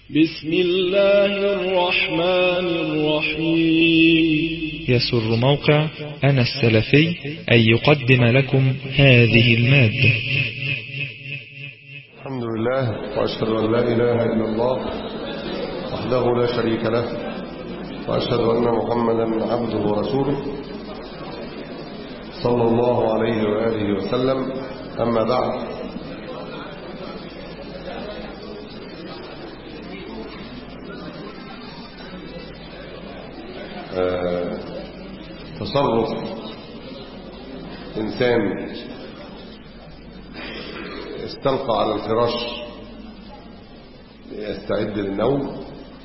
بسم الله الرحمن الرحيم يسر موقع أنا السلفي أن يقدم لكم هذه المادة الحمد لله وأشهد أن لا إله إلا الله وحده لا شريك له وأشهد أن محمدا عبده ورسوله صلى الله عليه وآله وسلم أما بعد آه، تصرف إنسان استلقى على الفراش ليستعد للنوم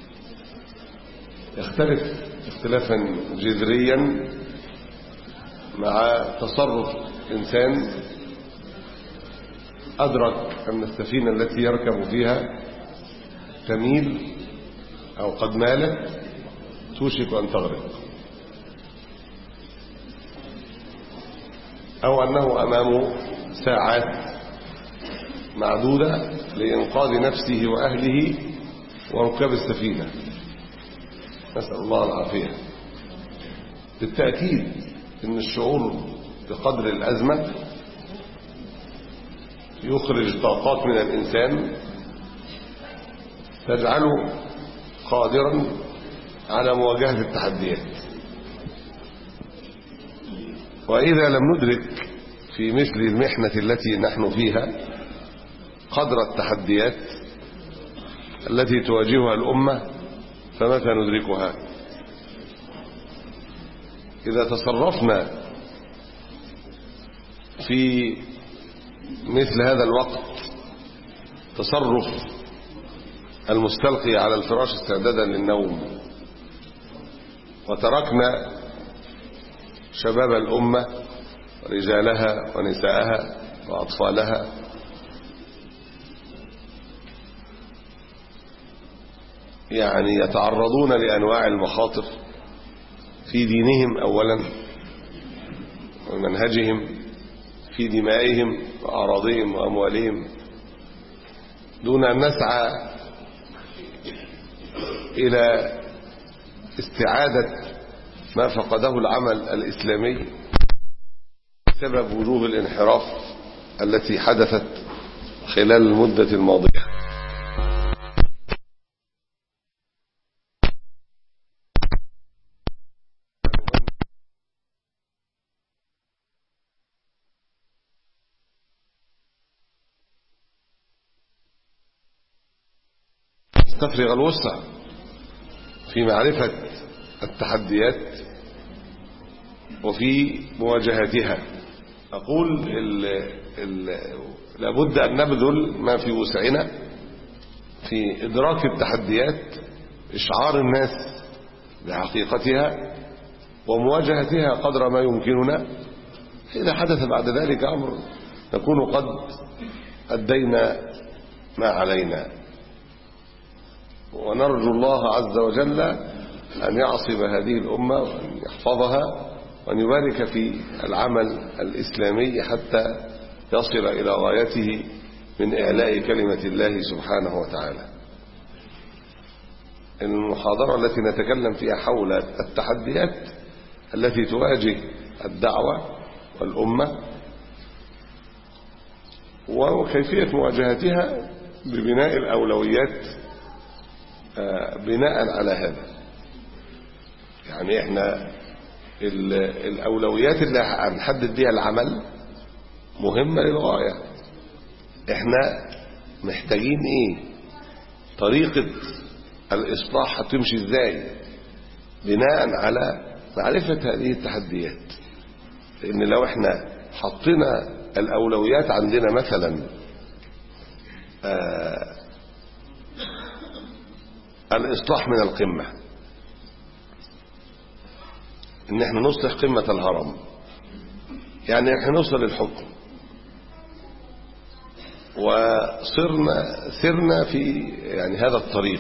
يختلف اختلافا جذريا مع تصرف إنسان أدرك أن السفينة التي يركب فيها تميل أو قد مالت توشك أن تغرق أو أنه أمامه ساعات معدودة لإنقاذ نفسه وأهله وركاب السفينة نسأل الله العافية بالتأكيد أن الشعور بقدر الأزمة يخرج طاقات من الإنسان تجعله قادرا على مواجهة التحديات وإذا لم ندرك في مثل المحنة التي نحن فيها قدر التحديات التي تواجهها الأمة فمتى ندركها إذا تصرفنا في مثل هذا الوقت تصرف المستلقي على الفراش استعدادا للنوم وتركنا شباب الأمة رجالها ونساءها وأطفالها يعني يتعرضون لأنواع المخاطر في دينهم أولا ومنهجهم في دمائهم وأراضيهم وأموالهم دون أن نسعى إلى استعادة ما فقده العمل الإسلامي بسبب وجوه الانحراف التي حدثت خلال المدة الماضية استفرغ الوسع في معرفة التحديات وفي مواجهتها أقول ال ال لابد أن نبذل ما في وسعنا في إدراك التحديات إشعار الناس بحقيقتها ومواجهتها قدر ما يمكننا إذا حدث بعد ذلك أمر نكون قد أدينا ما علينا ونرجو الله عز وجل أن يعصب هذه الأمة وأن يحفظها وأن يبارك في العمل الإسلامي حتى يصل إلى غايته من إعلاء كلمة الله سبحانه وتعالى المحاضرة التي نتكلم فيها حول التحديات التي تواجه الدعوة والأمة وكيفية مواجهتها ببناء الأولويات بناء على هذا يعني احنا الأولويات اللي هنحدد بيها العمل مهمة للغاية احنا محتاجين ايه طريقة الإصلاح هتمشي ازاي بناء على معرفة هذه التحديات لأن لو احنا حطينا الأولويات عندنا مثلا آه الإصلاح من القمة ان احنا نصلح قمة الهرم يعني احنا نوصل للحكم وصرنا سرنا في يعني هذا الطريق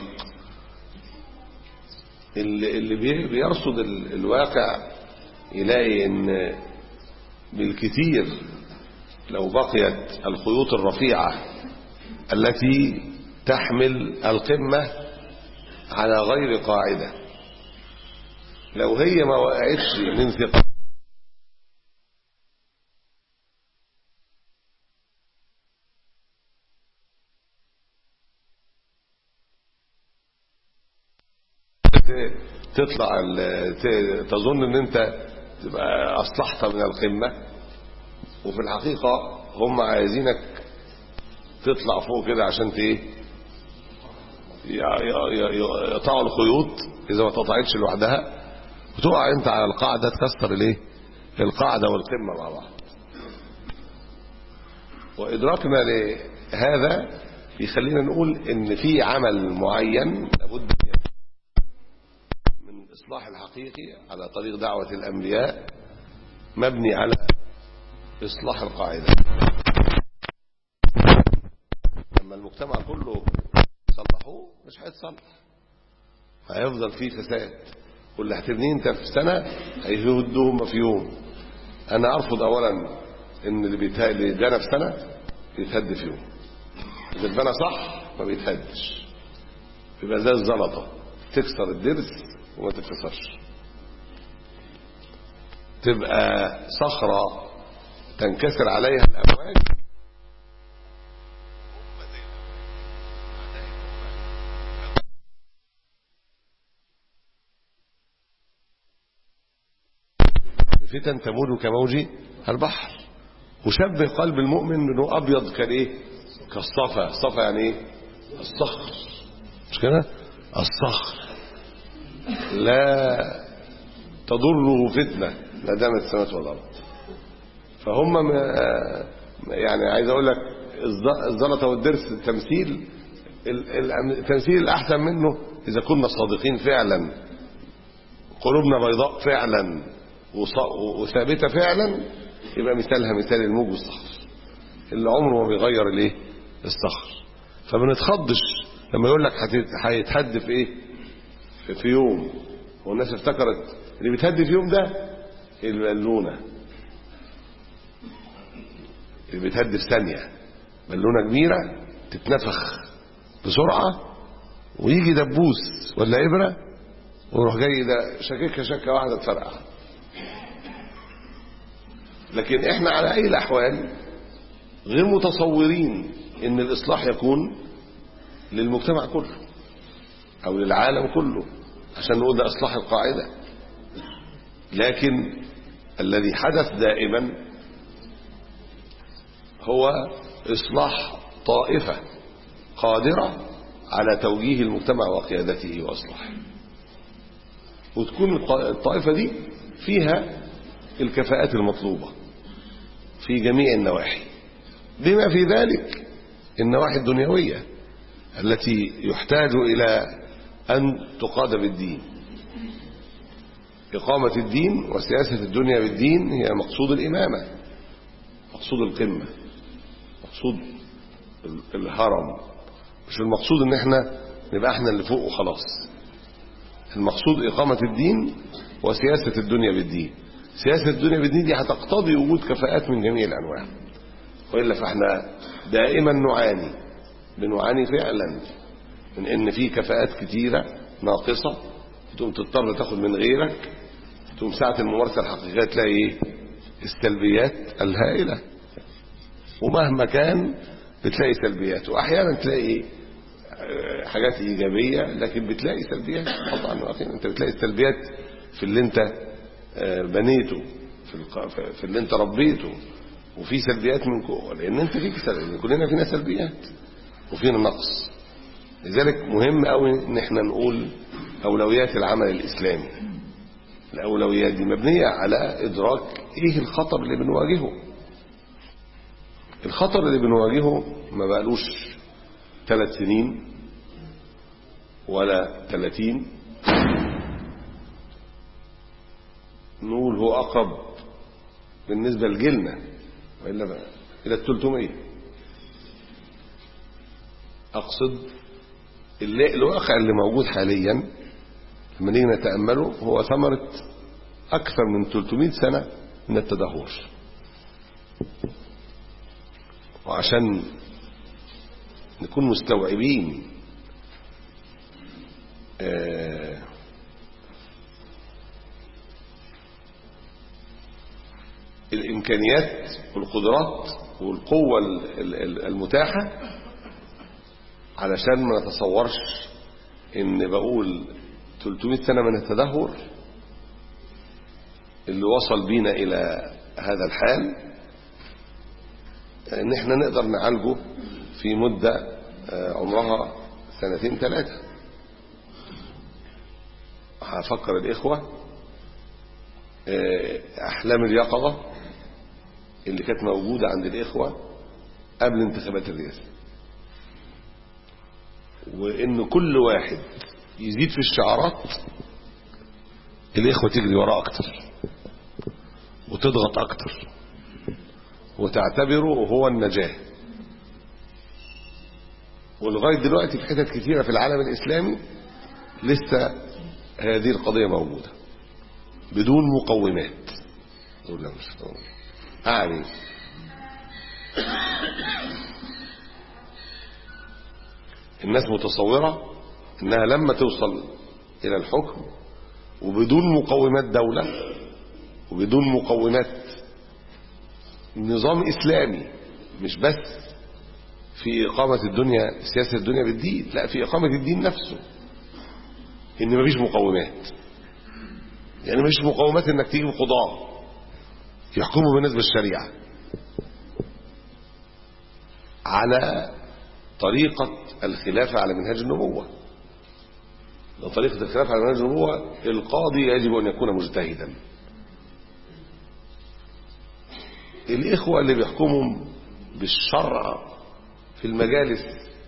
اللي, اللي بيرصد الواقع يلاقي ان بالكثير لو بقيت الخيوط الرفيعة التي تحمل القمة على غير قاعدة لو هي ما وقعتش من ثقة تطلع تظن ان انت تبقى اصلحت من القمة وفي الحقيقة هم عايزينك تطلع فوق كده عشان ايه يقطعوا الخيوط اذا ما اتقطعتش لوحدها وتقع انت على القاعدة تكسر الايه القاعدة والقمة مع بعض وادراكنا لهذا يخلينا نقول ان في عمل معين لابد من الاصلاح الحقيقي على طريق دعوة الانبياء مبني على اصلاح القاعدة لما المجتمع كله صلحوه مش هيتصلح هيفضل فيه فساد واللي هتبنيه انت في سنة هيهدوهم في يوم انا ارفض اولا ان اللي بيتهدي اتبنى في سنة يتهد في يوم اذا اتبنى صح ما بيتهدش يبقى زي الزلطة تكسر الدرس وما تتكسرش تبقى صخرة تنكسر عليها الأمواج فتن تموج كموج البحر وشبه قلب المؤمن انه ابيض كالايه كالصفا الصفا يعني ايه الصخر مش كده الصخر لا تضره فتنه ما دامت السماوات والارض فهم ما يعني عايز اقول لك الزلطه والدرس التمثيل التمثيل الاحسن منه اذا كنا صادقين فعلا قلوبنا بيضاء فعلا وثابته فعلا يبقى مثالها مثال الموج والصخر اللي عمره ما بيغير الايه الصخر فما نتخضش لما يقول لك هيتهد في ايه في يوم والناس افتكرت اللي بيتهد في يوم ده البالونه اللي بيتهد في ثانيه بالونه كبيره تتنفخ بسرعه ويجي دبوس ولا ابره ويروح جاي ده شككها شكه واحده تفرقع لكن احنا على اي الاحوال غير متصورين ان الاصلاح يكون للمجتمع كله او للعالم كله عشان نقول ده اصلاح القاعده لكن الذي حدث دائما هو اصلاح طائفه قادره على توجيه المجتمع وقيادته واصلاحه وتكون الطائفه دي فيها الكفاءات المطلوبه في جميع النواحي بما في ذلك النواحي الدنيويه التي يحتاج الى ان تقاد بالدين اقامه الدين وسياسه الدنيا بالدين هي مقصود الامامه مقصود القمه مقصود الهرم مش المقصود ان احنا نبقى احنا اللي فوق وخلاص المقصود اقامه الدين وسياسه الدنيا بالدين سياسه الدنيا بالدين دي هتقتضي وجود كفاءات من جميع الانواع والا فاحنا دائما نعاني بنعاني فعلا من ان في كفاءات كتيره ناقصه تقوم تضطر تاخد من غيرك تقوم ساعه الممارسه الحقيقيه تلاقي ايه السلبيات الهائله ومهما كان بتلاقي سلبيات واحيانا تلاقي حاجات ايجابيه لكن بتلاقي سلبيات طبعا انت بتلاقي السلبيات في اللي انت بنيته في في اللي انت ربيته وفي سلبيات من جوه لان انت فيك سلبيات كلنا فينا سلبيات وفينا نقص لذلك مهم قوي ان احنا نقول اولويات العمل الاسلامي الاولويات دي مبنيه على ادراك ايه الخطر اللي بنواجهه الخطر اللي بنواجهه ما بقالوش ثلاث سنين ولا ثلاثين نقول هو أقرب بالنسبة لجيلنا وإلا بقى إلى الثلثمية أقصد اللي الواقع اللي موجود حاليا لما نيجي نتأمله هو ثمرة أكثر من 300 سنة من التدهور وعشان نكون مستوعبين آه، الإمكانيات والقدرات والقوة ال- ال- المتاحة علشان ما نتصورش ان بقول 300 سنة من التدهور اللي وصل بينا الى هذا الحال ان احنا نقدر نعالجه في مدة آه، عمرها سنتين ثلاثة هفكر الإخوة آه، أحلام اليقظة اللي كانت موجودة عند الإخوة قبل انتخابات الرئاسة وإن كل واحد يزيد في الشعارات الإخوة تجري وراه أكتر وتضغط أكتر وتعتبره هو النجاة ولغاية دلوقتي في حتت كثيرة في العالم الإسلامي لسه هذه القضية موجودة بدون مقومات أقول لا مش هتقول. أعني الناس متصورة إنها لما توصل إلى الحكم وبدون مقومات دولة وبدون مقومات نظام إسلامي مش بس في إقامة الدنيا سياسة الدنيا بالدين لا في إقامة الدين نفسه إن مفيش مقومات يعني مفيش مقومات إنك تجيب قضاة يحكموا بالنسبة للشريعة على طريقة الخلافة على منهاج النبوة لو طريقة الخلافة على منهاج النبوة القاضي يجب أن يكون مجتهدا الإخوة اللي بيحكموا بالشرع في المجالس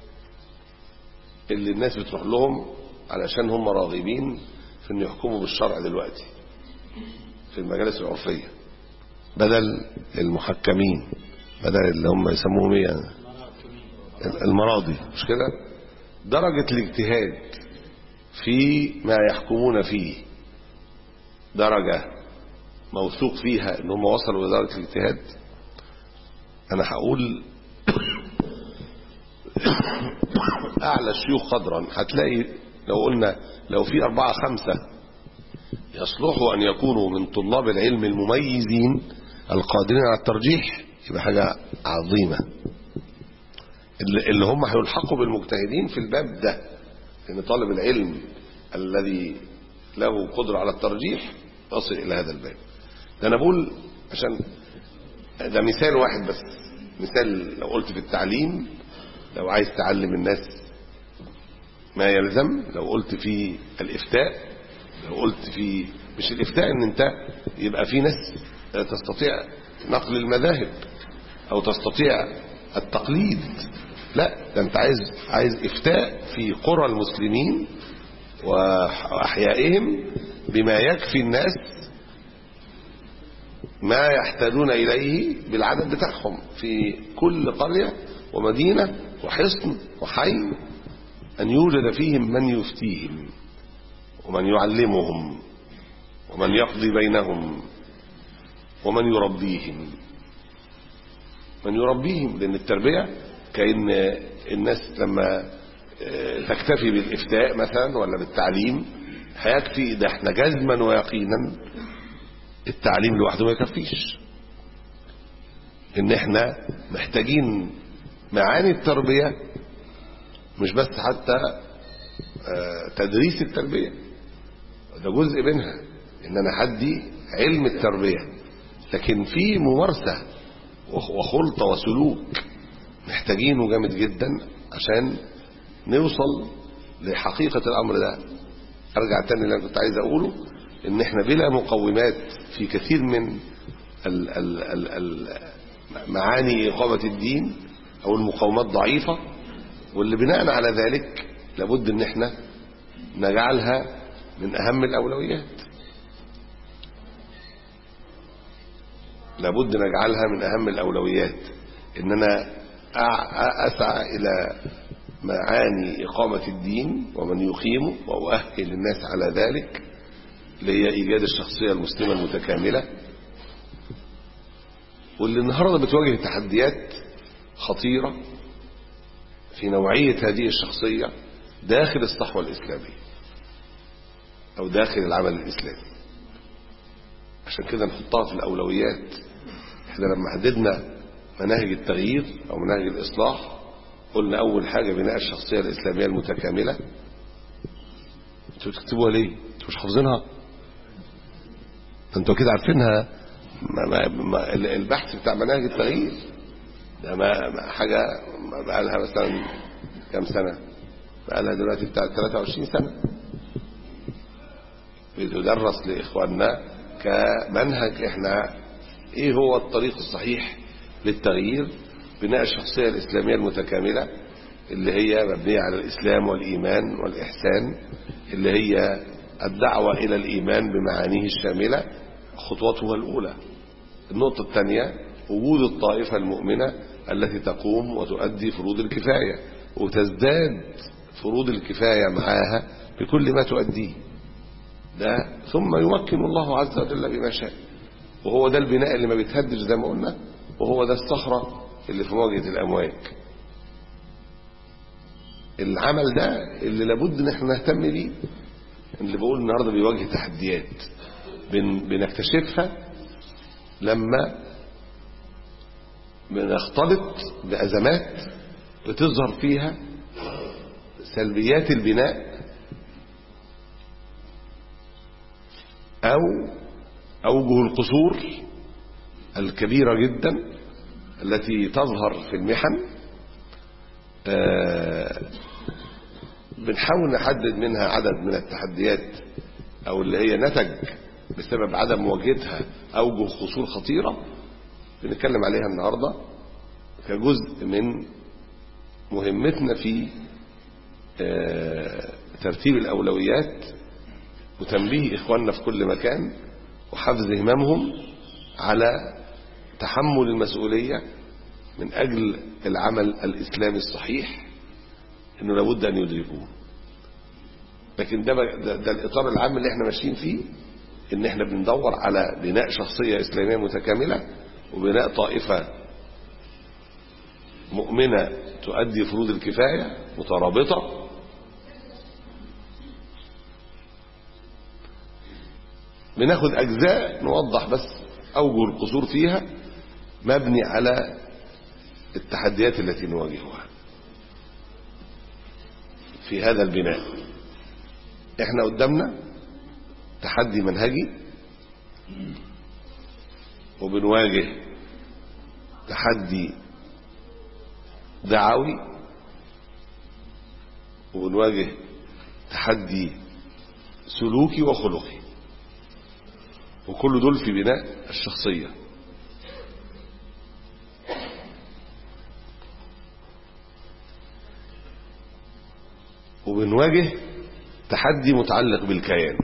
اللي الناس بتروح لهم علشان هم راغبين في ان يحكموا بالشرع دلوقتي في المجالس العرفية بدل المحكمين بدل اللي هم يسموهم ايه يعني؟ المراضي مش كده درجة الاجتهاد في ما يحكمون فيه درجة موثوق فيها ان هم وصلوا لدرجة الاجتهاد انا هقول اعلى الشيوخ قدرا هتلاقي لو قلنا لو في اربعة خمسة يصلحوا ان يكونوا من طلاب العلم المميزين القادرين على الترجيح يبقى حاجة عظيمة اللي اللي هم هيلحقوا بالمجتهدين في الباب ده ان طالب العلم الذي له قدرة على الترجيح يصل الى هذا الباب ده انا بقول عشان ده مثال واحد بس مثال لو قلت في التعليم لو عايز تعلم الناس ما يلزم لو قلت في الإفتاء لو قلت في مش الإفتاء ان انت يبقى في ناس تستطيع نقل المذاهب او تستطيع التقليد لا ده انت عايز عايز إفتاء في قرى المسلمين وأحيائهم بما يكفي الناس ما يحتاجون إليه بالعدد بتاعهم في كل قرية ومدينة وحصن وحي أن يوجد فيهم من يفتيهم ومن يعلمهم ومن يقضي بينهم ومن يربيهم من يربيهم لأن التربية كأن الناس لما تكتفي بالإفتاء مثلا ولا بالتعليم هيكفي ده احنا جزما ويقينا التعليم لوحده ما يكفيش ان احنا محتاجين معاني التربية مش بس حتى تدريس التربية ده جزء منها ان انا حدي علم التربية لكن في ممارسة وخلطة وسلوك محتاجينه جامد جدا عشان نوصل لحقيقة الامر ده ارجع تاني اللي انا كنت عايز اقوله ان احنا بلا مقومات في كثير من ال ال ال ال معاني إقامة الدين أو المقومات ضعيفة واللي بناء على ذلك لابد ان احنا نجعلها من أهم الأولويات لابد نجعلها من أهم الأولويات إن أنا أسعى إلى معاني إقامة الدين ومن يقيمه وأؤهل الناس على ذلك اللي هي إيجاد الشخصية المسلمة المتكاملة واللي النهاردة بتواجه تحديات خطيرة في نوعية هذه الشخصية داخل الصحوة الإسلامية أو داخل العمل الإسلامي عشان كده نحطها في الأولويات احنا لما حددنا مناهج التغيير أو مناهج الإصلاح قلنا أول حاجة بناء الشخصية الإسلامية المتكاملة انتوا بتكتبوها ليه؟ انتوا مش حافظينها؟ انتوا كده عارفينها ما ما ما البحث بتاع مناهج التغيير ده ما ما حاجة بقى لها مثلا كام سنة؟ بقى لها دلوقتي بتاع 23 سنة بتدرس لإخواننا كمنهج احنا ايه هو الطريق الصحيح للتغيير بناء الشخصية الإسلامية المتكاملة اللي هي مبنية على الإسلام والإيمان والإحسان اللي هي الدعوة إلى الإيمان بمعانيه الشاملة خطوتها الأولى النقطة الثانية وجود الطائفة المؤمنة التي تقوم وتؤدي فروض الكفاية وتزداد فروض الكفاية معاها بكل ما تؤديه ده ثم يمكن الله عز وجل بما شاء وهو ده البناء اللي ما بيتهدش زي ما قلنا وهو ده الصخرة اللي في مواجهة الأمواج العمل ده اللي لابد ان احنا نهتم بيه اللي بقول النهارده بيواجه تحديات بن بنكتشفها لما بنختلط بأزمات بتظهر فيها سلبيات البناء أو أوجه القصور الكبيرة جدا التي تظهر في المحن آه بنحاول نحدد منها عدد من التحديات أو اللي هي نتج بسبب عدم مواجهتها أوجه قصور خطيرة بنتكلم عليها النهاردة كجزء من مهمتنا في آه ترتيب الأولويات وتنبيه إخواننا في كل مكان وحفز هممهم على تحمل المسؤولية من أجل العمل الإسلامي الصحيح إنه لابد أن يدركوه لكن ده, ده, ده الإطار العام اللي احنا ماشيين فيه إن احنا بندور على بناء شخصية إسلامية متكاملة وبناء طائفة مؤمنة تؤدي فروض الكفاية مترابطة بناخد أجزاء نوضح بس أوجه القصور فيها مبني على التحديات التي نواجهها في هذا البناء احنا قدامنا تحدي منهجي وبنواجه تحدي دعوي وبنواجه تحدي سلوكي وخلقي وكل دول في بناء الشخصية وبنواجه تحدي متعلق بالكيان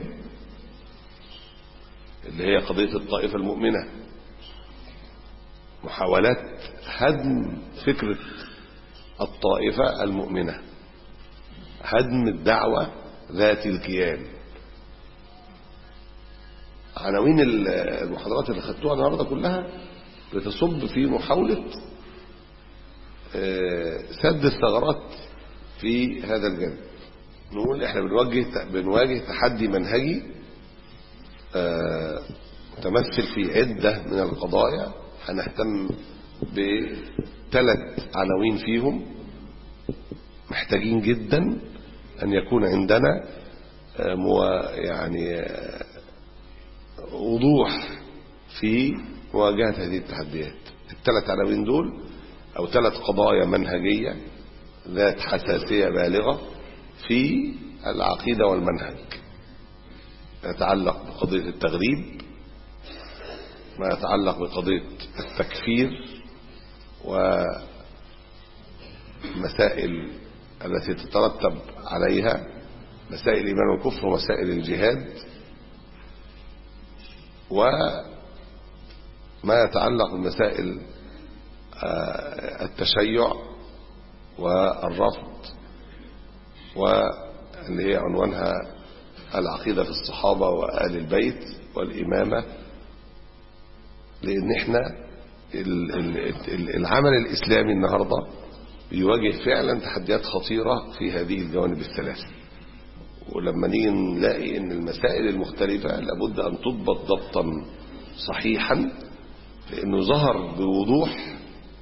اللي هي قضية الطائفة المؤمنة محاولات هدم فكرة الطائفة المؤمنة هدم الدعوة ذات الكيان عناوين المحاضرات اللي خدتوها النهارده كلها بتصب في محاولة سد الثغرات في هذا الجانب نقول احنا بنواجه بنواجه تحدي منهجي متمثل في عدة من القضايا هنهتم بثلاث عناوين فيهم محتاجين جدا أن يكون عندنا يعني وضوح في مواجهة هذه التحديات الثلاث عناوين دول أو ثلاث قضايا منهجية ذات حساسية بالغة في العقيدة والمنهج يتعلق بقضية التغريب ما يتعلق بقضية التكفير ومسائل التي تترتب عليها مسائل الإيمان والكفر ومسائل الجهاد وما يتعلق بمسائل التشيع والرفض واللي هي عنوانها العقيدة في الصحابة وآل البيت والإمامة لأن احنا العمل الإسلامي النهاردة بيواجه فعلا تحديات خطيرة في هذه الجوانب الثلاثة ولما نيجي نلاقي ان المسائل المختلفة لابد ان تضبط ضبطا صحيحا لانه ظهر بوضوح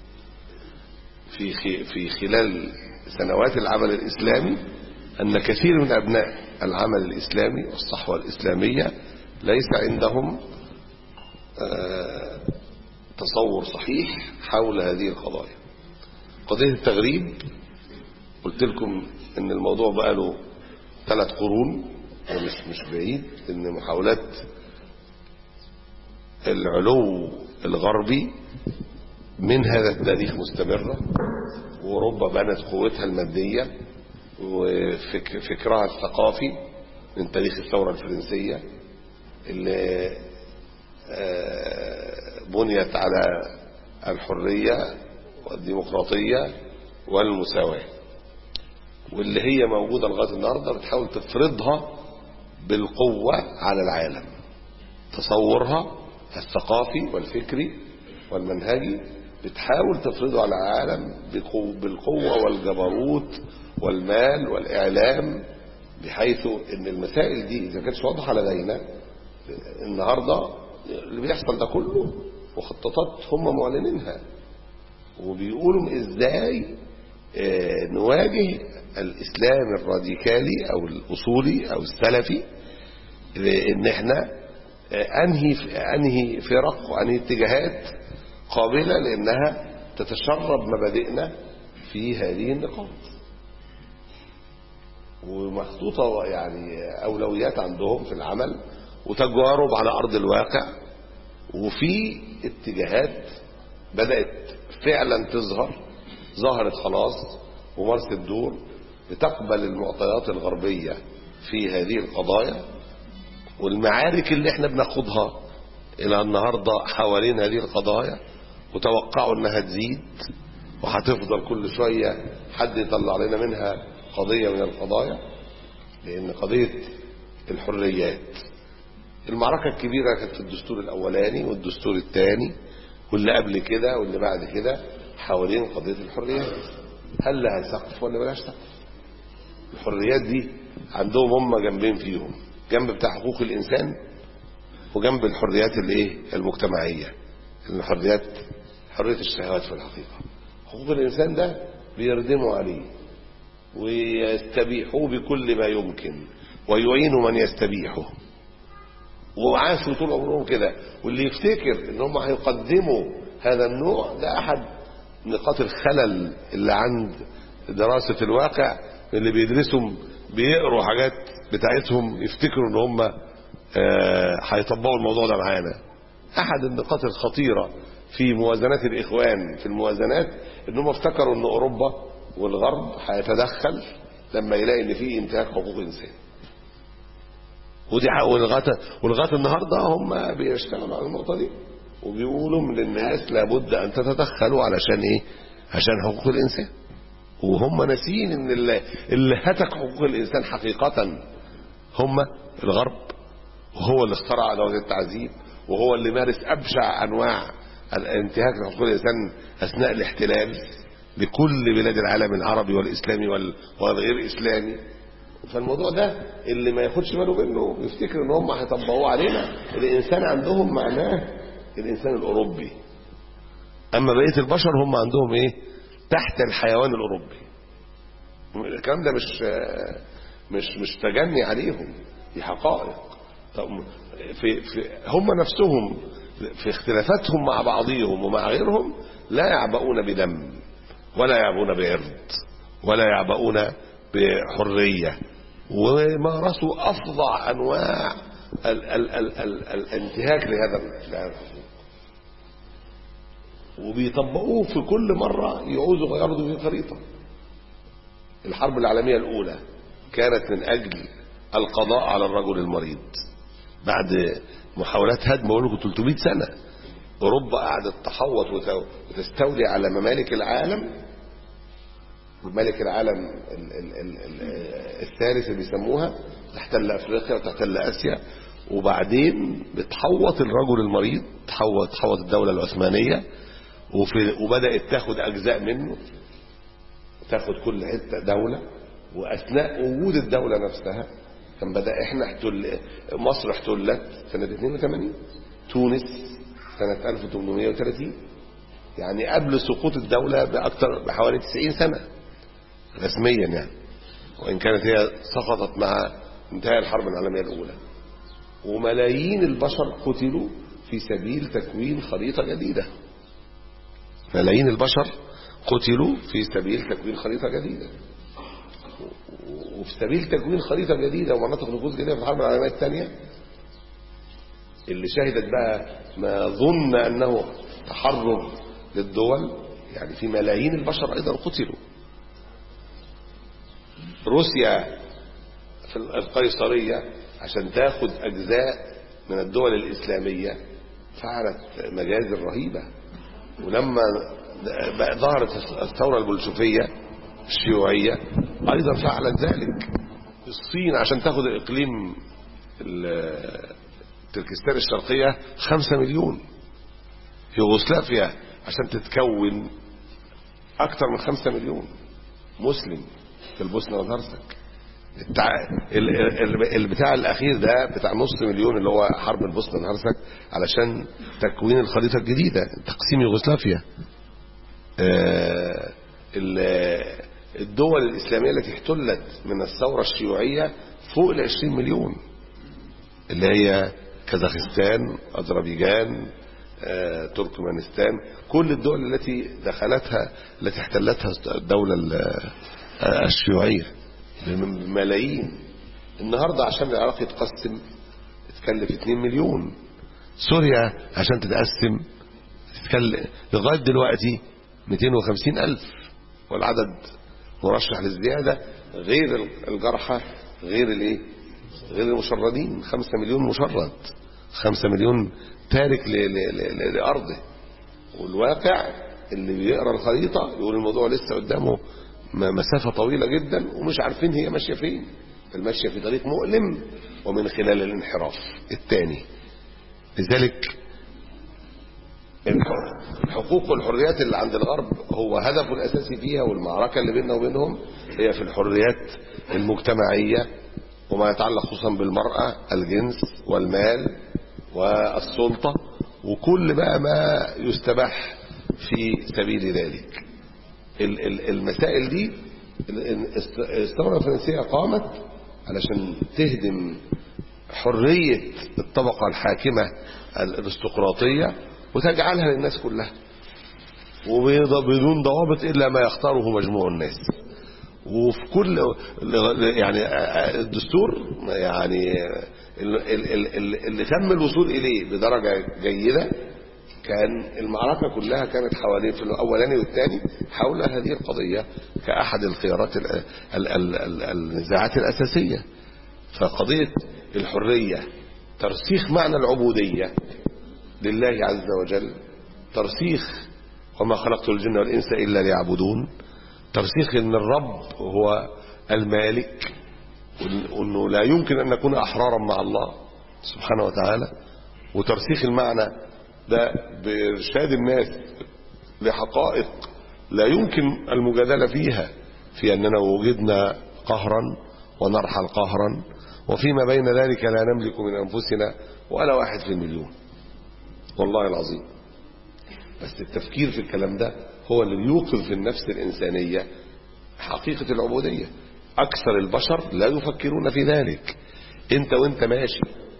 في في خلال سنوات العمل الاسلامي ان كثير من ابناء العمل الاسلامي والصحوة الاسلامية ليس عندهم تصور صحيح حول هذه القضايا قضية التغريب قلت لكم ان الموضوع بقى له ثلاث قرون ومش مش بعيد ان محاولات العلو الغربي من هذا التاريخ مستمرة وأوروبا بنت قوتها المادية وفكرها الثقافي من تاريخ الثورة الفرنسية اللي بنيت على الحرية والديمقراطية والمساواة واللي هي موجودة لغاية النهاردة بتحاول تفرضها بالقوة على العالم تصورها الثقافي والفكري والمنهجي بتحاول تفرضه على العالم بالقوة والجبروت والمال والإعلام بحيث ان المسائل دي إذا كانتش واضحة لدينا النهاردة اللي بيحصل ده كله مخططات هم معلنينها وبيقولوا ازاي نواجه الإسلام الراديكالي أو الأصولي أو السلفي ان احنا انهي انهي فرق وانهي اتجاهات قابلة لانها تتشرب مبادئنا في هذه النقاط ومخطوطة يعني أولويات عندهم في العمل وتجارب على أرض الواقع وفي اتجاهات بدأت فعلا تظهر ظهرت خلاص ومارست الدور بتقبل المعطيات الغربية في هذه القضايا والمعارك اللي احنا بناخدها الى النهاردة حوالين هذه القضايا وتوقعوا انها تزيد وهتفضل كل شوية حد يطلع لنا منها قضية من القضايا لان قضية الحريات المعركة الكبيرة كانت في الدستور الاولاني والدستور الثاني واللي قبل كده واللي بعد كده حوالين قضية الحريات هل لها سقف ولا بلاش سقف الحريات دي عندهم هم جنبين فيهم جنب بتاع حقوق الإنسان وجنب الحريات الايه المجتمعية الحريات حرية الشهوات في الحقيقة حقوق الإنسان ده بيردموا عليه ويستبيحوه بكل ما يمكن ويعينوا من يستبيحه وعاشوا طول عمرهم كده واللي يفتكر ان هم هيقدموا هذا النوع ده احد نقاط الخلل اللي عند دراسة الواقع اللي بيدرسوا بيقروا حاجات بتاعتهم يفتكروا ان هم هيطبقوا الموضوع ده معانا احد النقاط الخطيرة في موازنات الاخوان في الموازنات ان هم افتكروا ان اوروبا والغرب هيتدخل لما يلاقي ان في انتهاك حقوق الانسان ودي ولغايه ولغايه النهارده هم بيشتغلوا على النقطه دي وبيقولوا للناس لابد ان تتدخلوا علشان ايه عشان حقوق الانسان وهم ناسيين ان اللي, اللي هتك حقوق الانسان حقيقه هم الغرب وهو اللي اخترع ادوات التعذيب وهو اللي مارس ابشع انواع الانتهاك لحقوق الانسان اثناء الاحتلال لكل بلاد العالم العربي والاسلامي والغير الاسلامي فالموضوع ده اللي ما ياخدش باله منه يفتكر ان هم هيطبقوه علينا الانسان عندهم معناه الانسان الاوروبي اما بقيه البشر هم عندهم ايه تحت الحيوان الاوروبي الكلام ده مش مش مش تجني عليهم دي حقائق طب في, في هم نفسهم في اختلافاتهم مع بعضهم ومع غيرهم لا يعبؤون بدم ولا يعبؤون بعرض ولا يعبؤون بحريه ومارسوا افظع انواع ال ال ال ال الانتهاك لهذا الحقوق وبيطبقوه في كل مرة يعوزوا يرضوا في خريطة الحرب العالمية الأولى كانت من أجل القضاء على الرجل المريض بعد محاولات هدم بقول لكم 300 سنة أوروبا قعدت تحوط وتستولي على ممالك العالم ممالك العالم ال ال ال ال الثالث اللي بيسموها تحتل أفريقيا وتحتل آسيا وبعدين بتحوط الرجل المريض تحوط تحوط الدولة العثمانية وفي وبدأت تاخد أجزاء منه تاخد كل حتة دولة وأثناء وجود الدولة نفسها كان بدأ احنا احتل مصر احتلت سنة 82 تونس سنة 1830 يعني قبل سقوط الدولة بأكثر بحوالي 90 سنة رسميا يعني وإن كانت هي سقطت مع انتهاء الحرب العالمية الأولى وملايين البشر قتلوا في سبيل تكوين خريطة جديدة ملايين البشر قتلوا في سبيل تكوين خريطة جديدة وفي سبيل تكوين خريطة جديدة ومناطق نفوذ جديدة في الحرب العالمية الثانية اللي شهدت بقى ما ظن أنه تحرر للدول يعني في ملايين البشر أيضا قتلوا روسيا في القيصرية عشان تاخد أجزاء من الدول الإسلامية فعلت مجازر رهيبة ولما ظهرت الثورة البلشفية الشيوعية أيضا فعلت ذلك الصين عشان تاخد الإقليم تركستان الشرقية خمسة مليون يوغوسلافيا عشان تتكون أكثر من خمسة مليون مسلم في البوسنة والهرسك التع... البتاع الأخير ده بتاع نص مليون اللي هو حرب البوسنة والهرسك علشان تكوين الخريطة الجديدة تقسيم يوغوسلافيا آه الدول الإسلامية التي احتلت من الثورة الشيوعية فوق ال 20 مليون اللي هي كازاخستان أذربيجان آه، تركمانستان كل الدول التي دخلتها التي احتلتها الدولة الشيوعية بملايين النهاردة عشان العراق يتقسم تكلف 2 مليون سوريا عشان تتقسم تتكلف لغاية دلوقتي 250 ألف والعدد مرشح للزيادة غير الجرحى غير الايه غير المشردين 5 مليون مشرد 5 مليون تارك لأرضه والواقع اللي بيقرا الخريطة يقول الموضوع لسه قدامه مسافة طويلة جدا ومش عارفين هي ماشية فين الماشية في طريق مؤلم ومن خلال الانحراف الثاني لذلك الحقوق والحريات اللي عند الغرب هو هدفه الأساسي فيها والمعركة اللي بيننا وبينهم هي في الحريات المجتمعية وما يتعلق خصوصا بالمرأة الجنس والمال والسلطة وكل بقى ما يستباح في سبيل ذلك المسائل دي الثورة الفرنسية قامت علشان تهدم حرية الطبقة الحاكمة الارستقراطية وتجعلها للناس كلها وبدون ضوابط إلا ما يختاره مجموع الناس وفي كل يعني الدستور يعني اللي تم الوصول إليه بدرجة جيدة كان المعركة كلها كانت حوالين في الأولاني والثاني حول هذه القضية كأحد الخيارات النزاعات الأساسية فقضية الحرية ترسيخ معنى العبودية لله عز وجل ترسيخ وما خلقت الجن والإنس إلا ليعبدون ترسيخ ان الرب هو المالك وانه لا يمكن ان نكون احرارا مع الله سبحانه وتعالى وترسيخ المعنى ده بارشاد الناس لحقائق لا يمكن المجادله فيها في اننا وجدنا قهرا ونرحل قهرا وفيما بين ذلك لا نملك من انفسنا ولا واحد في المليون والله العظيم بس التفكير في الكلام ده هو اللي يوقظ في النفس الإنسانية حقيقة العبودية أكثر البشر لا يفكرون في ذلك أنت وأنت ماشي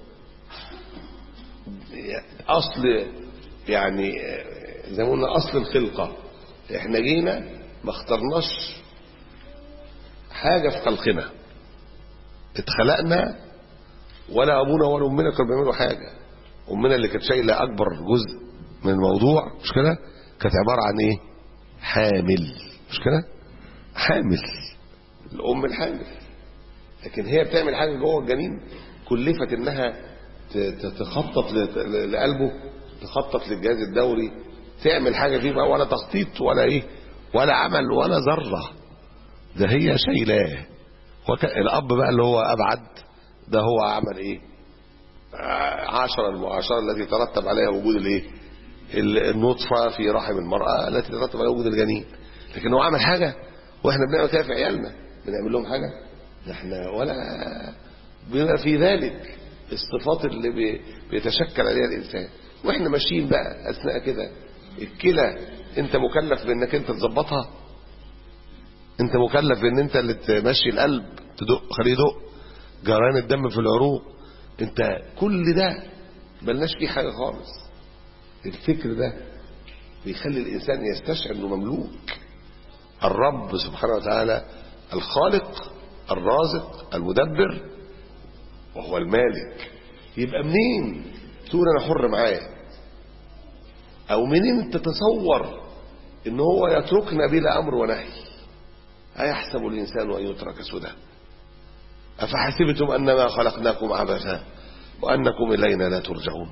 أصل يعني زي ما قلنا أصل الخلقة احنا جينا ما اخترناش حاجة في خلقنا اتخلقنا ولا أبونا ولا أمنا كانوا بيعملوا حاجة أمنا اللي كانت شايلة أكبر جزء من الموضوع مش كده كانت عبارة عن ايه حامل مش كده حامل الام الحامل لكن هي بتعمل حاجة جوه الجنين كلفت انها تخطط لقلبه تخطط للجهاز الدوري تعمل حاجة فيه بقى ولا تخطيط ولا ايه ولا عمل ولا ذرة ده هي شايلاه الاب بقى اللي هو ابعد ده هو عمل ايه عشر المعاشرة التي ترتب عليها وجود الايه النطفة في رحم المرأة التي ترتب على وجود الجنين لكن هو عمل حاجة واحنا بنعمل كده في عيالنا بنعمل لهم حاجة احنا ولا بما في ذلك الصفات اللي بي- بيتشكل عليها الإنسان وإحنا ماشيين بقى أثناء كده الكلى أنت مكلف بأنك أنت تظبطها أنت مكلف بأن أنت اللي تمشي القلب تدق خليه يدق جريان الدم في العروق أنت كل ده ملناش فيه حاجة خالص الفكر ده بيخلي الإنسان يستشعر أنه مملوك الرب سبحانه وتعالى الخالق الرازق المدبر وهو المالك يبقى منين تقول انا حر معاه او منين تتصور ان هو يتركنا بلا امر ونهي ايحسب الانسان ان يترك سدى افحسبتم انما خلقناكم عبثا وانكم الينا لا ترجعون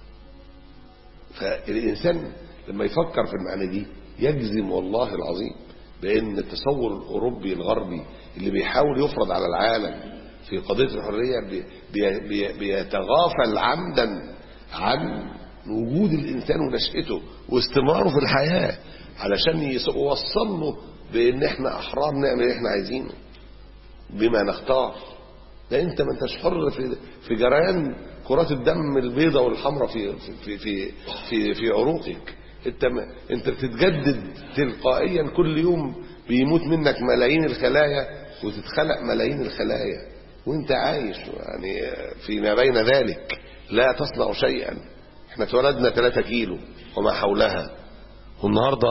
فالانسان لما يفكر في المعنى دي يجزم والله العظيم بان التصور الاوروبي الغربي اللي بيحاول يفرض على العالم في قضيه الحريه بي بي بي بيتغافل عمدا عن وجود الانسان ونشأته واستمراره في الحياه علشان يوصل له بان احنا احرار نعمل اللي احنا عايزينه بما نختار ده انت ما انتش حر في في جريان كرات الدم البيضاء والحمراء في في في في في عروقك انت ما انت بتتجدد تلقائيا كل يوم بيموت منك ملايين الخلايا وتتخلق ملايين الخلايا وانت عايش يعني فيما بين ذلك لا تصنع شيئا احنا اتولدنا 3 كيلو وما حولها والنهارده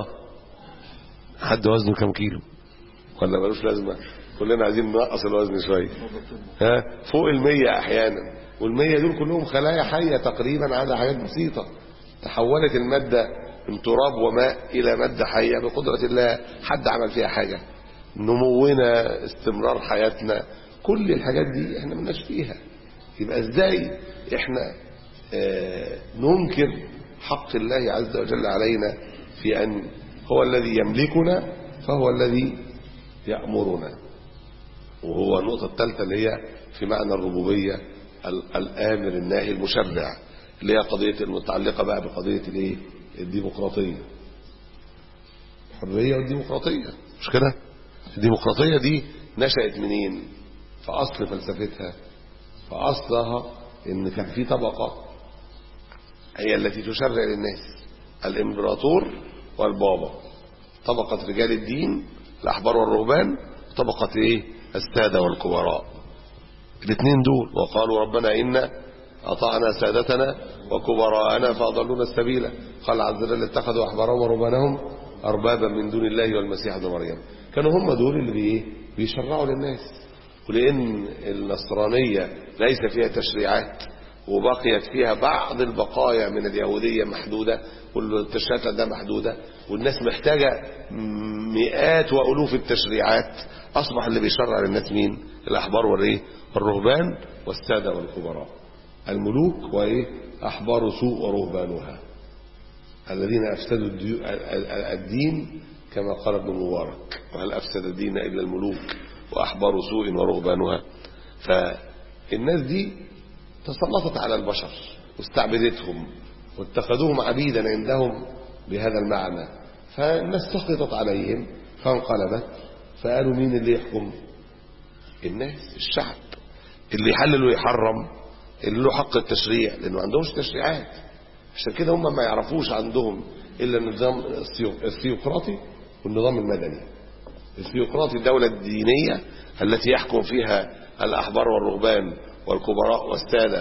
حد وزنه كام كيلو ولا ملوش لازمه كلنا عايزين ننقص الوزن شويه ها فوق المية احيانا والمية دول كلهم خلايا حيه تقريبا على حاجات بسيطه تحولت الماده من تراب وماء الى ماده حيه بقدره الله حد عمل فيها حاجه نمونا استمرار حياتنا كل الحاجات دي احنا ملناش فيها يبقى ازاي احنا اه ننكر حق الله عز وجل علينا في ان هو الذي يملكنا فهو الذي يأمرنا وهو النقطة الثالثة اللي هي في معنى الربوبية الآمر الناهي المشرع اللي هي قضية المتعلقة بقى بقضية الايه الديمقراطية الحرية والديمقراطية مش كده الديمقراطية دي نشأت منين في أصل فلسفتها في أصلها إن كان في طبقة هي التي تشرع للناس الإمبراطور والبابا طبقة رجال الدين الأحبار والرهبان طبقة إيه السادة والكبراء الاثنين دول وقالوا ربنا إنا أطعنا سادتنا وكبراءنا فأضلونا السبيل قال عز وجل اتخذوا أحبارهم ورهبانهم أربابا من دون الله والمسيح ابن مريم كانوا هم دول اللي بإيه بيشرعوا للناس ولأن النصرانية ليس فيها تشريعات وبقيت فيها بعض البقايا من اليهودية محدودة والتشريعات عندها محدودة والناس محتاجة مئات وألوف التشريعات أصبح اللي بيشرع للناس مين الأحبار والإيه الرهبان والسادة والكبراء الملوك وإيه أحبار سوء ورهبانها الذين أفسدوا الدين كما قال ابن مبارك وهل أفسد الدين إلا الملوك وأحبار سوء ورهبانها فالناس دي تسلطت على البشر واستعبدتهم واتخذوهم عبيدا عندهم بهذا المعنى فالناس سقطت عليهم فانقلبت فقالوا مين اللي يحكم الناس الشعب اللي يحلل ويحرم اللي له حق التشريع لانه ما عندهمش تشريعات عشان كده هم ما يعرفوش عندهم الا النظام الثيوقراطي والنظام المدني الثيوقراطي الدولة الدينية التي يحكم فيها الأحبار والرهبان والكبراء والسادة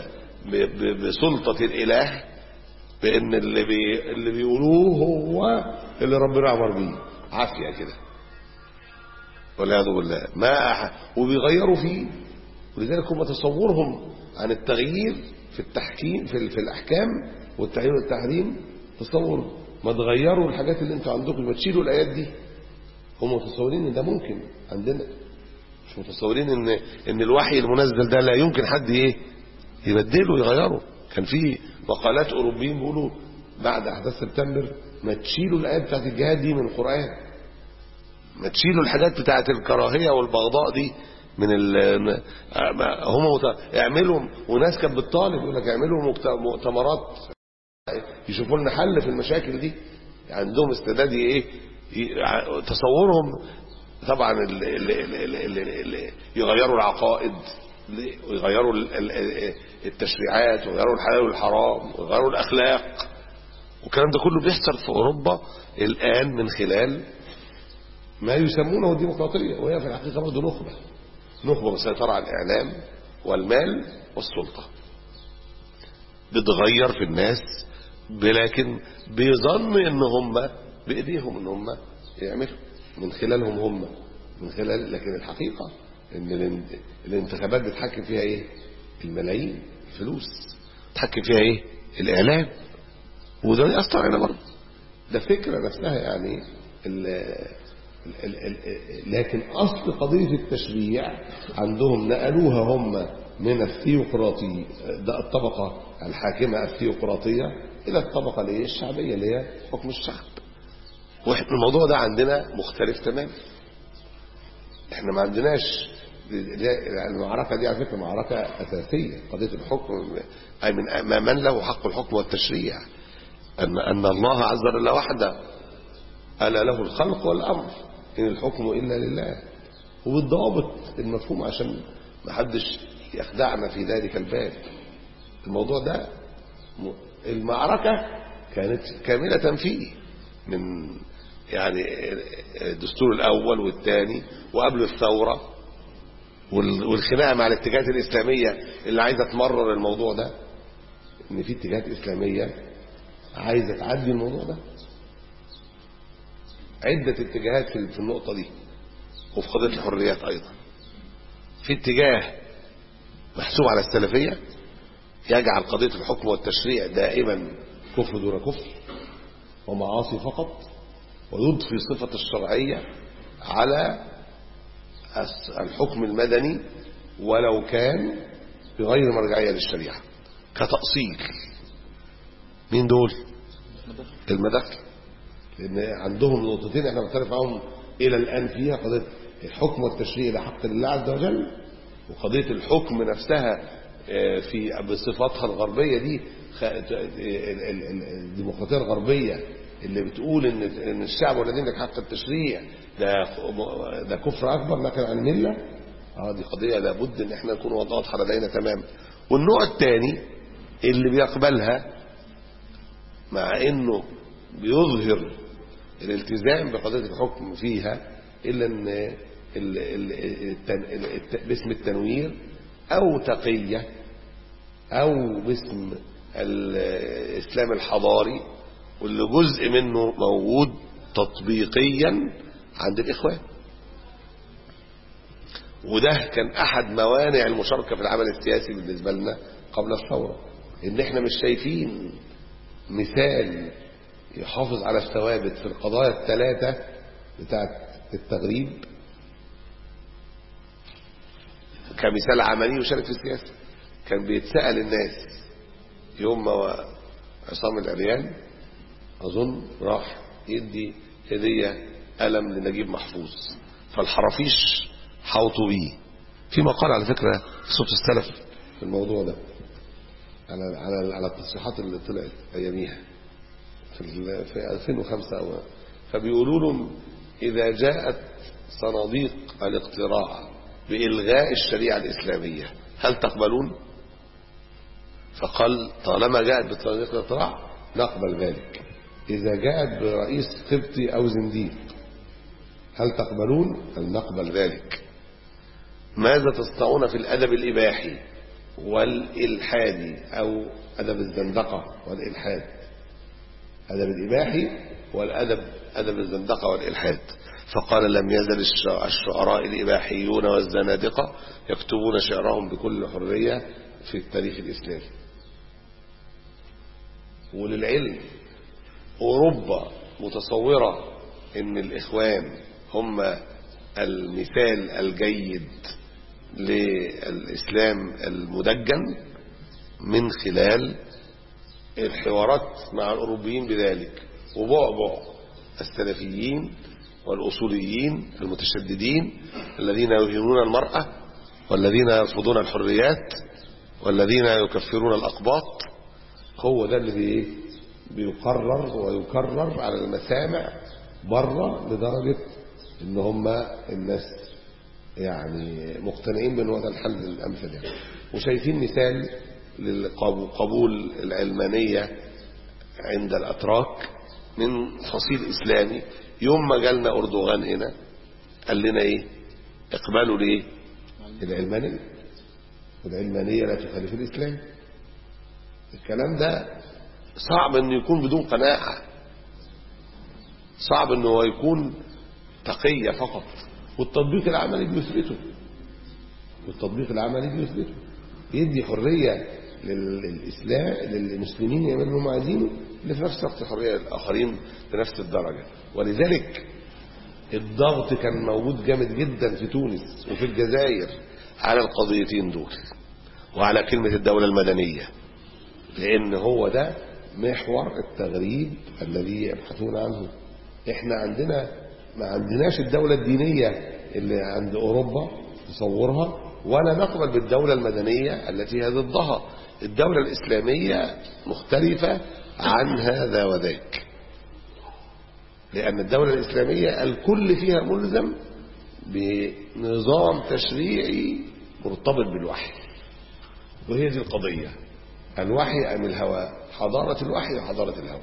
بسلطة الإله بأن اللي, بي اللي بيقولوه هو اللي ربنا أمر بيه عافية كده والعياذ بالله ما أح... وبيغيروا فيه ولذلك هم تصورهم عن التغيير في التحكيم في, في الأحكام والتعيين والتحريم تصور ما تغيروا الحاجات اللي انتوا عندكم ما تشيلوا الآيات دي هم متصورين ان ده ممكن عندنا مش متصورين ان ان الوحي المنزل ده لا يمكن حد ايه يبدله ويغيره كان في مقالات اوروبيين بيقولوا بعد احداث سبتمبر ما تشيلوا الايات بتاعت الجهاد دي من القران ما تشيلوا الحاجات بتاعت الكراهيه والبغضاء دي من ال هم اعملوا وناس كانت بتطالب يقول لك اعملوا مؤتمرات يشوفوا لنا حل في المشاكل دي عندهم استعداد ايه تصورهم طبعا اللي اللي اللي اللي يغيروا العقائد ويغيروا ال- ال- التشريعات ويغيروا الحلال والحرام ويغيروا الأخلاق والكلام ده كله بيحصل في أوروبا الآن من خلال ما يسمونه الديمقراطية وهي في الحقيقة برضه نخبة نخبة مسيطرة على الإعلام والمال والسلطة بتغير في الناس لكن بيظن ان هم بايديهم ان هم يعملوا من خلالهم هم من خلال لكن الحقيقة ان الان- الانتخابات بتحكم فيها ايه الملايين الفلوس بتحكم فيها ايه الاعلام وده يأثر علينا برضه ده فكرة نفسها يعني ال ال ال ال لكن أصل قضية التشريع عندهم نقلوها هم من الثيوقراطي ده الطبقة الحاكمة الثيوقراطية إلى الطبقة اللي هي الشعبية اللي هي حكم الشعب واحنا الموضوع ده عندنا مختلف تماما احنا ما عندناش المعركة دي على فكرة معركة أساسية قضية الحكم أي من من له حق الحكم والتشريع أن أن الله عز وجل وحده ألا له الخلق والأمر إن الحكم إلا لله وبالضوابط المفهوم عشان ما حدش يخدعنا في ذلك الباب الموضوع ده م- المعركة كانت كاملة فيه من يعني الدستور الأول والثاني وقبل الثورة وال- والخناقة مع الاتجاهات الإسلامية اللي عايزة تمرر الموضوع ده إن في اتجاهات إسلامية عايزة تعدي الموضوع ده عدة اتجاهات في في النقطة دي وفي قضية الحريات أيضا في اتجاه محسوب على السلفية يجعل قضية الحكم والتشريع دائما كفر دون كفر ومعاصي فقط ويضفي صفة الشرعية على الس- الحكم المدني ولو كان بغير مرجعية للشريعة كتأصيل مين دول المداخل لان عندهم نقطتين احنا بنختلف معاهم الى الان فيها قضيه الحكم والتشريع ده حق لله عز وجل وقضيه الحكم نفسها آه، في بصفاتها الغربيه دي خ- ال- ال- ال- الديمقراطيه الغربيه اللي بتقول ان ان الشعب والذين لك حق التشريع ده ده كفر اكبر لكن عن المله اه دي قضيه لابد ان احنا نكون واضحه لدينا تماما والنوع الثاني اللي بيقبلها مع انه بيظهر الالتزام بقضية الحكم فيها إلا أن ال- ال- التن- الت- باسم التنوير أو تقية أو باسم الإسلام الحضاري واللي جزء منه موجود تطبيقيا عند الإخوان وده كان أحد موانع المشاركة في العمل السياسي بالنسبة لنا قبل الثورة إن إحنا مش شايفين مثال يحافظ على الثوابت في القضايا الثلاثة بتاعت التغريب كمثال عملي يشارك في السياسة كان بيتسأل الناس يوم ما عصام العريان أظن راح يدي هدية قلم لنجيب محفوظ فالحرافيش حوطوا بيه في مقال على فكرة في صوت السلف في الموضوع ده على على على التصريحات اللي طلعت اياميها في ال- في 2005 أو فبيقولوا لهم إذا جاءت صناديق الاقتراع بإلغاء الشريعة الإسلامية هل تقبلون؟ فقال طالما جاءت بصناديق الاقتراع نقبل ذلك إذا جاءت برئيس قبطي أو زنديق هل تقبلون؟ هل نقبل ذلك ماذا تصنعون في الأدب الإباحي والإلحادي أو أدب الزندقة والإلحاد أدب الإباحي والأدب أدب الزندقة والإلحاد فقال لم يزل الش- الشعراء الإباحيون والزنادقة يكتبون شعرهم بكل حرية في التاريخ الإسلامي وللعلم أوروبا متصورة أن الإخوان هم المثال الجيد للإسلام المدجن من خلال الحوارات مع الأوروبيين بذلك وبعبع السلفيين والأصوليين المتشددين الذين يهينون المرأة والذين يرفضون الحريات والذين يكفرون الأقباط هو ده اللي بي بيقرر ويكرر على المسامع بره لدرجة ان هم الناس يعني مقتنعين بأن هو ده الحل الأمثل يعني وشايفين مثال للقبول العلمانية عند الأتراك من فصيل إسلامي يوم ما جالنا أردوغان هنا قال لنا إيه اقبلوا ليه العلمانية والعلمانية لا تخالف الإسلام الكلام ده صعب أن يكون بدون قناعة صعب أنه يكون تقية فقط والتطبيق العملي بيثبته والتطبيق العملي بيثبته يدي حرية للإسلام للمسلمين يعملوا اللي هم عايزينه اللي في نفس الوقت حرية للآخرين بنفس الدرجة ولذلك الضغط كان موجود جامد جدا في تونس وفي الجزائر على القضيتين دول وعلى كلمة الدولة المدنية لأن هو ده محور التغريب الذي يبحثون عنه احنا عندنا ما عندناش الدولة الدينية اللي عند أوروبا تصورها ولا نقبل بالدولة المدنية التي هي ضدها الدولة الإسلامية مختلفة عن هذا وذاك لأن الدولة الإسلامية الكل فيها ملزم بنظام تشريعي مرتبط بالوحي وهي دي القضية الوحي أم الهوى حضارة الوحي وحضارة الهوى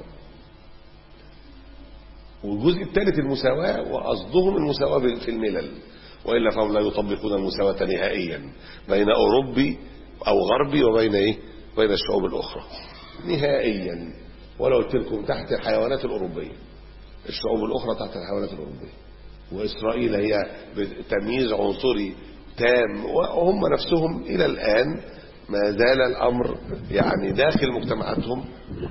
والجزء الثالث المساواة وقصدهم المساواة في الملل وإلا فهم لا يطبقون المساواة نهائيا بين أوروبي أو غربي وبين إيه؟ بين الشعوب الأخرى نهائيا ولو قلت لكم تحت الحيوانات الأوروبية الشعوب الأخرى تحت الحيوانات الأوروبية وإسرائيل هي تمييز عنصري تام وهم نفسهم إلى الآن ما زال الأمر يعني داخل مجتمعاتهم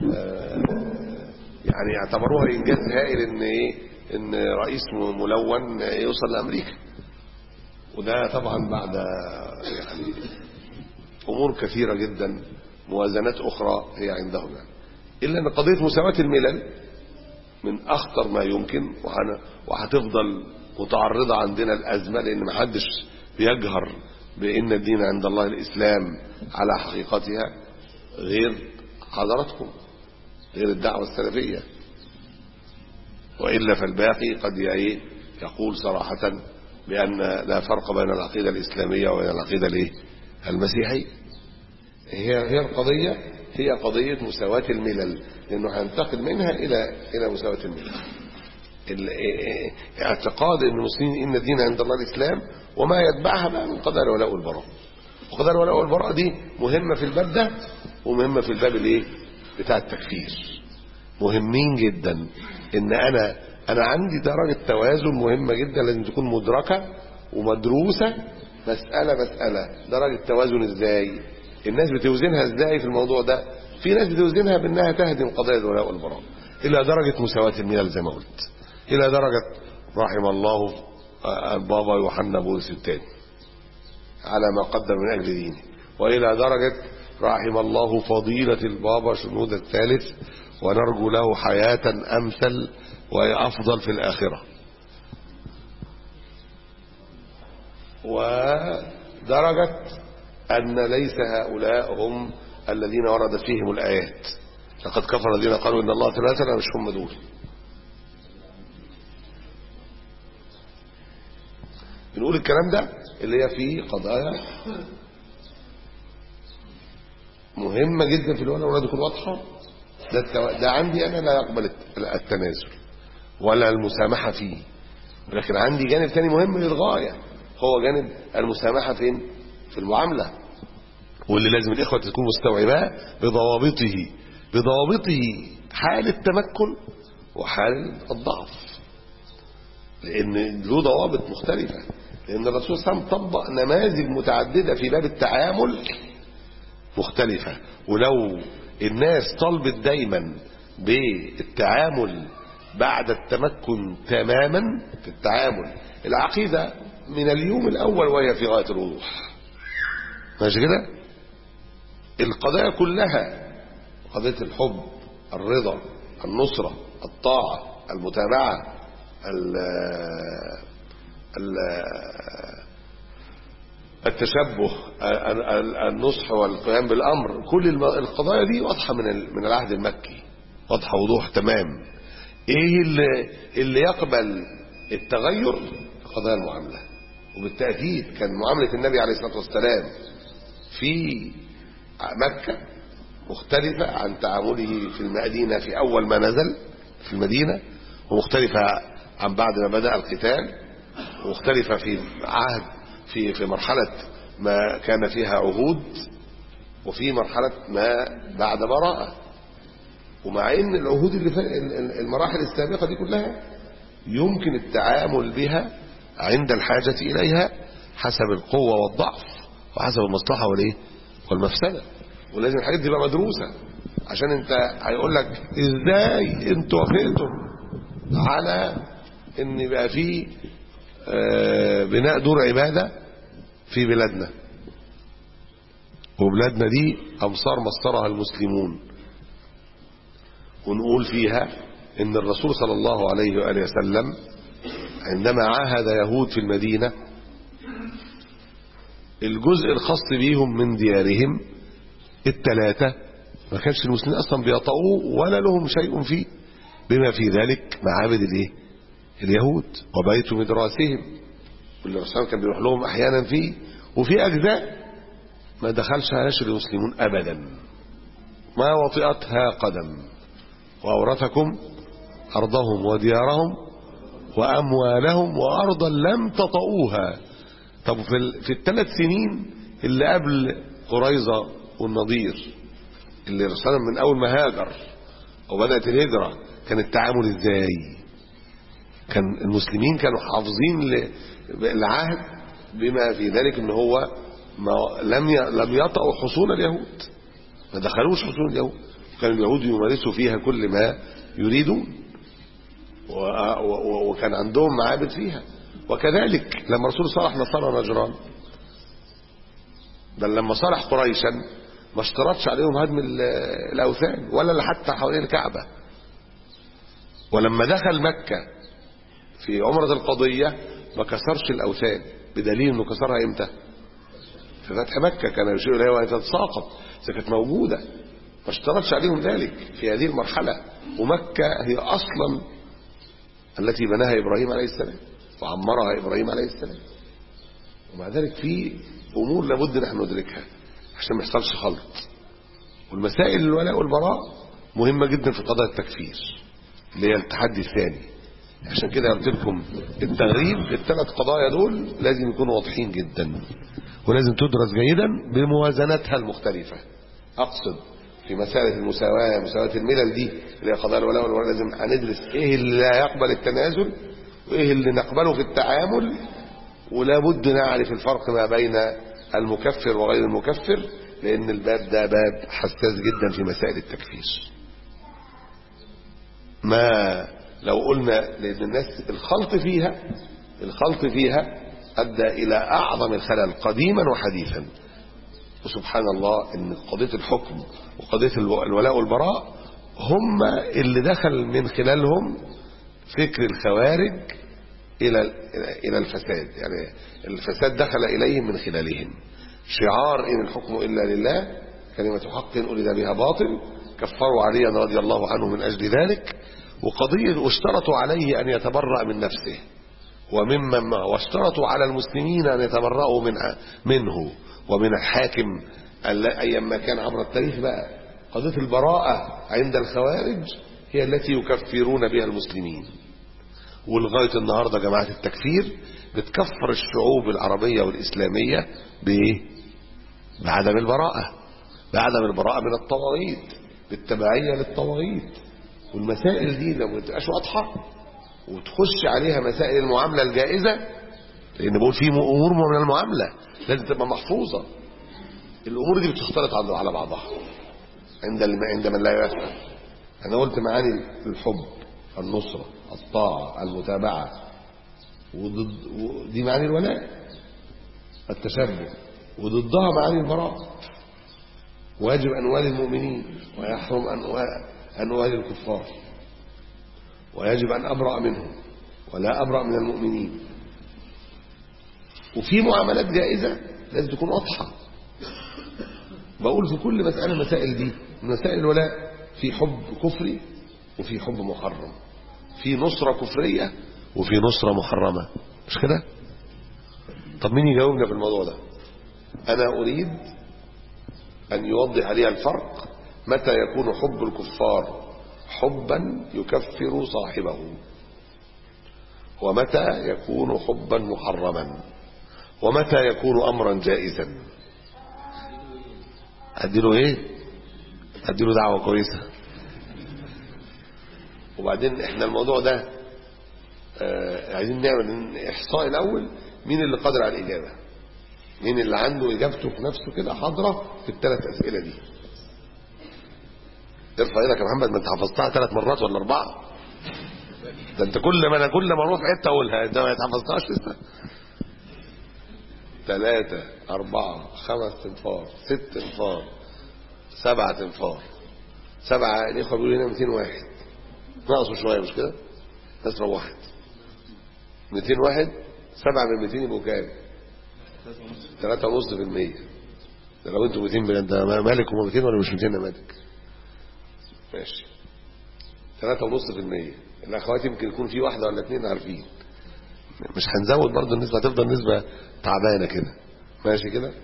يعني يعتبروها إنجاز هائل إن إيه إن رئيس ملون يوصل لأمريكا وده طبعا بعد يعني أمور كثيرة جدا موازنات أخرى هي عندهم يعني إلا أن قضية مساواة الملل من أخطر ما يمكن وهتفضل متعرضة عندنا الأزمة لأن ما حدش بيجهر بأن الدين عند الله الإسلام على حقيقتها غير حضراتكم غير الدعوة السلفية وإلا فالباقي قد يقول صراحة بأن لا فرق بين العقيدة الإسلامية وبين العقيدة الايه المسيحية هي هي القضية هي قضية مساواة الملل لأنه هينتقل منها إلى إلى مساواة الملل اعتقاد ان المسلمين ان الدين عند الله الاسلام وما يتبعها بقى من قضايا الولاء والبراء وقضايا الولاء والبراء دي مهمه في الباب ده ومهمه في الباب الايه بتاع التكفير مهمين جدا ان انا انا عندي درجه توازن مهمه جدا لازم تكون مدركه ومدروسه مساله مساله درجه توازن ازاي الناس بتوزنها ازاي في الموضوع ده في ناس بتوزنها بانها تهدم قضايا الولاء والبراء الى درجه مساواه الميل زي ما قلت الى درجه رحم الله البابا يوحنا بولس الثاني على ما قدم من اجل دينه والى درجه رحم الله فضيله البابا شنود الثالث ونرجو له حياه امثل وافضل في الاخره ودرجه ان ليس هؤلاء هم الذين وردت فيهم الايات لقد كفر الذين قالوا ان الله ثلاثه مش هم دول بنقول الكلام ده اللي هي فيه قضايا مهمة جدا في الولاء والولاد تكون واضحة ده, التو... ده عندي أنا لا يقبل التنازل ولا المسامحة فيه ولكن عندي جانب تاني مهم للغاية هو جانب المسامحة فين في المعاملة واللي لازم الإخوة تكون مستوعباه بضوابطه بضوابطه حال التمكن وحال الضعف لأن له ضوابط مختلفة لأن الرسول صلى الله عليه وسلم طبق نماذج متعددة في باب التعامل مختلفة ولو الناس طلبت دايما بالتعامل بعد التمكن تماما في التعامل العقيدة من اليوم الأول وهي في غاية الوضوح ماشي كده القضايا كلها قضية الحب الرضا النصرة الطاعة المتابعة ال ال التشبه النصح والقيام بالامر كل القضايا دي واضحه من من العهد المكي واضحه وضوح تمام ايه اللي اللي يقبل التغير قضايا المعامله وبالتأكيد كان معاملة النبي عليه الصلاة والسلام في مكة مختلفة عن تعامله في المدينة في أول ما نزل في المدينة ومختلفة عن بعد ما بدأ القتال ومختلفة في عهد في في مرحلة ما كان فيها عهود وفي مرحلة ما بعد براءة ومع ان العهود اللي المراحل السابقة دي كلها يمكن التعامل بها عند الحاجة إليها حسب القوة والضعف وحسب المصلحة والايه والمفسدة ولازم الحاجات دي تبقى مدروسة عشان انت هيقول لك ازاي انتوا وافقتم على ان يبقى في بناء دور عبادة في بلادنا وبلادنا دي أمصار مصرها المسلمون ونقول فيها ان الرسول صلى الله عليه وآله وسلم عندما عاهد يهود في المدينة الجزء الخاص بيهم من ديارهم الثلاثة ما كانش المسلمين أصلا بيطؤوه ولا لهم شيء فيه بما في ذلك معابد الايه اليهود وبيت مدراسهم واللي الرسول كان بيروح لهم احيانا فيه وفي اجزاء ما دخلش هاش المسلمون ابدا ما وطئتها قدم واورثكم ارضهم وديارهم واموالهم وارضا لم تطئوها طب في في الثلاث سنين اللي قبل قريظه والنضير اللي الرسول من اول ما هاجر وبدات الهجره كان التعامل ازاي كان المسلمين كانوا حافظين العهد بما في ذلك ان هو ما لم لم يطأوا حصون اليهود ما دخلوش حصون اليهود كان اليهود يمارسوا فيها كل ما يريدون وكان عندهم معابد فيها وكذلك لما الرسول صالح نصارى نجران بل لما صالح قريشا ما اشترطش عليهم هدم الاوثان ولا حتى حوالين الكعبه ولما دخل مكه في عمرة القضية ما كسرش الأوثان بدليل انه كسرها امتى في فتح مكة كان يشير إليها وهي تتساقط إذا كانت موجودة ما اشترطش عليهم ذلك في هذه المرحلة ومكة هي أصلا التي بناها إبراهيم عليه السلام وعمرها إبراهيم عليه السلام ومع ذلك في أمور لابد نحن ندركها عشان ما يحصلش خلط والمسائل الولاء والبراء مهمة جدا في قضايا التكفير اللي هي التحدي الثاني عشان كده قلت لكم التغريب الثلاث قضايا دول لازم يكونوا واضحين جدا ولازم تدرس جيدا بموازنتها المختلفة أقصد في مسألة المساواة مساواة الملل دي اللي هي قضايا الولاء والولاء لازم هندرس ايه اللي لا يقبل التنازل وايه اللي نقبله في التعامل ولا بد نعرف الفرق ما بين المكفر وغير المكفر لأن الباب ده باب حساس جدا في مسائل التكفير ما لو قلنا لأن الناس الخلط فيها الخلط فيها أدى إلى أعظم الخلل قديما وحديثا وسبحان الله ان قضية الحكم وقضية الولاء والبراء هم اللي دخل من خلالهم فكر الخوارج إلى إلى الفساد يعني الفساد دخل إليهم من خلالهم شعار إن الحكم إلا لله كلمة حق أريد بها باطل كفروا عليا رضي الله عنه من أجل ذلك وقضية واشترطوا عليه أن يتبرأ من نفسه وممن واشترطوا على المسلمين أن يتبرأوا من منه ومن الحاكم أيام ما كان عبر التاريخ بقى قضية البراءة عند الخوارج هي التي يكفرون بها المسلمين ولغاية النهاردة جماعة التكفير بتكفر الشعوب العربية والإسلامية بإيه؟ بعدم البراءة بعدم البراءة من الطواغيت بالتبعية للطواغيت والمسائل دي لو ما تبقاش واضحة وتخش عليها مسائل المعاملة الجائزة لأن بقول في أمور من المعاملة لازم تبقى محفوظة الأمور دي بتختلط على بعضها عند عند من لا يفهم أنا قلت معاني الحب النصرة الطاعة المتابعة وضد ودي معاني الولاء التشبه وضدها معاني البراء واجب أنوال المؤمنين ويحرم أنوال الكفار ويجب أن أبرأ منهم ولا أبرأ من المؤمنين وفي معاملات جائزة لازم تكون واضحة بقول في كل مسألة مسائل دي مسائل الولاء في حب كفري وفي حب محرم في نصرة كفرية وفي نصرة محرمة مش كده طب مين يجاوبنا في الموضوع ده أنا أريد أن يوضح لي الفرق متى يكون حب الكفار حبا يكفر صاحبه ومتى يكون حبا محرما ومتى يكون أمرا جائزا أديله إيه أديله دعوة كويسة وبعدين إحنا الموضوع ده آه عايزين نعمل إحصاء الأول مين اللي قادر على الإجابة مين اللي عنده إجابته في نفسه كده حاضرة في الثلاث أسئلة دي ارفع ايدك يا محمد ما انت حفظتها ثلاث مرات ولا اربعه ده انت كل ما انا كل ما اروح حته اقولها انت ما حفظتهاش لسه ثلاثة أربعة خمس انفار ست انفار سبعة انفار سبعة الإخوة بيقولوا هنا 200 واحد ناقصوا شوية مش كده؟ ناس روحت 200 واحد سبعة من 200 يبقوا كام؟ 3.5% ده لو انتوا 200 بل- انت مالك هم 200 ولا مش 200 يا مالك؟ ماشي 3.5% الاخوات يمكن يكون في واحده ولا اثنين عارفين مش هنزود برضه النسبه هتفضل نسبه تعبانه كده ماشي كده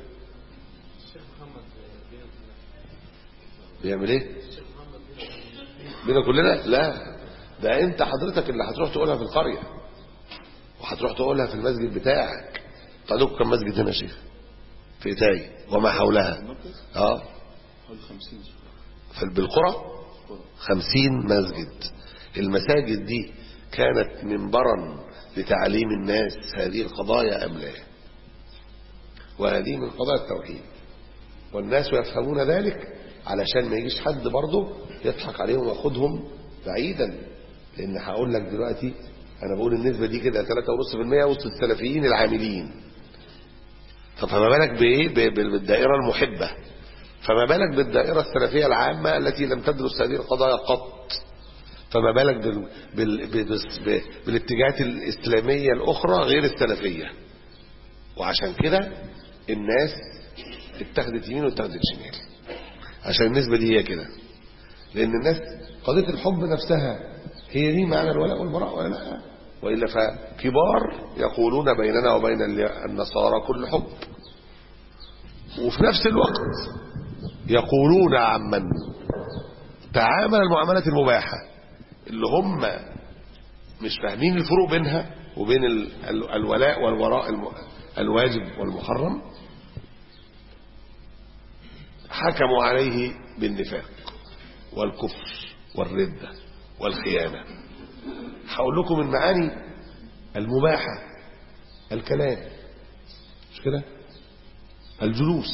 بيعمل ايه بينا كلنا لا ده انت حضرتك اللي هتروح تقولها في القريه وهتروح تقولها في المسجد بتاعك انتوا عندكم كم مسجد هنا يا شيخ في ايتاي وما حولها اه في بالقرى خمسين مسجد المساجد دي كانت منبرا لتعليم الناس هذه القضايا أم لا وهذه من قضايا التوحيد والناس يفهمون ذلك علشان ما يجيش حد برضه يضحك عليهم وياخدهم بعيدا لان هقول لك دلوقتي انا بقول النسبه دي كده 3.5% وسط السلفيين العاملين طب فما بالك بايه ب- ب- بالدائره المحبه فما بالك بالدائره السلفيه العامه التي لم تدرس هذه القضايا قط فما بالك بال... بال... بال... بال... بالاتجاهات الاسلاميه الاخرى غير السلفيه وعشان كده الناس اتخذت يمين واتخذت شمال عشان النسبه دي هي كده لان الناس قضيه الحب نفسها هي دي معنى الولاء والبراء ولا لا والا فكبار يقولون بيننا وبين النصارى كل حب وفي نفس الوقت يقولون عمن تعامل المعاملة المباحة اللي هم مش فاهمين الفروق بينها وبين ال- ال- الولاء والوراء الم- الواجب والمحرم حكموا عليه بالنفاق والكفر والردة والخيانة هقول لكم المعاني المباحة الكلام مش كده الجلوس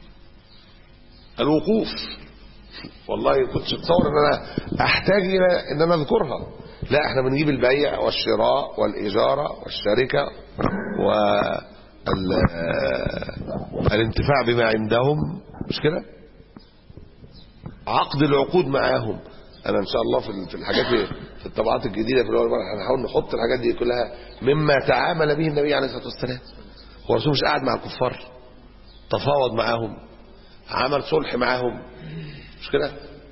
الوقوف والله كنتش اتصور ان انا احتاج الى ان انا اذكرها لا احنا بنجيب البيع والشراء والاجاره والشركه والانتفاع بما عندهم مش كده عقد العقود معاهم انا ان شاء الله في ال- في الحاجات دي- في الطبعات الجديده في الاول مرة هنحاول نحط الحاجات دي كلها مما تعامل به النبي عليه الصلاه والسلام هو الرسول مش قاعد مع الكفار تفاوض معاهم عمل صلح معاهم مش كده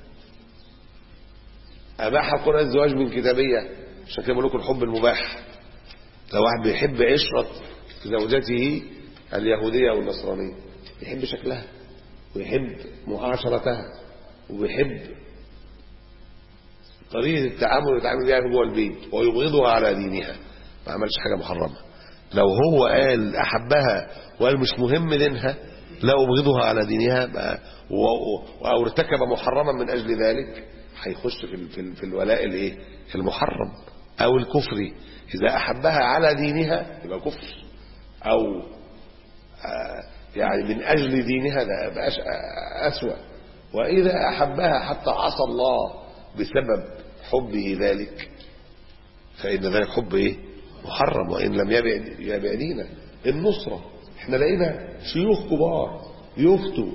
اباح القران الزواج من كتابيه عشان كده بقول لكم الحب المباح لو واحد بيحب عشره زوجته اليهوديه والنصرانيه يحب شكلها ويحب معاشرتها وبيحب طريقه التعامل اللي يتعامل بيها جوه البيت ويبغضها على دينها ما عملش حاجه محرمه لو هو قال احبها وقال مش مهم دينها لا ابغضها على دينها بقى و- و- او ارتكب محرما من اجل ذلك هيخش في ال- في, ال- في الولاء الايه المحرم او الكفري اذا احبها على دينها يبقى كفر او آه، يعني من اجل دينها ده بقاش اسوا واذا احبها حتى عصى الله بسبب حبه ذلك فإن ذلك حب إيه محرم وإن لم يبع يبع دينا النصرة احنا لقينا شيوخ كبار يفتوا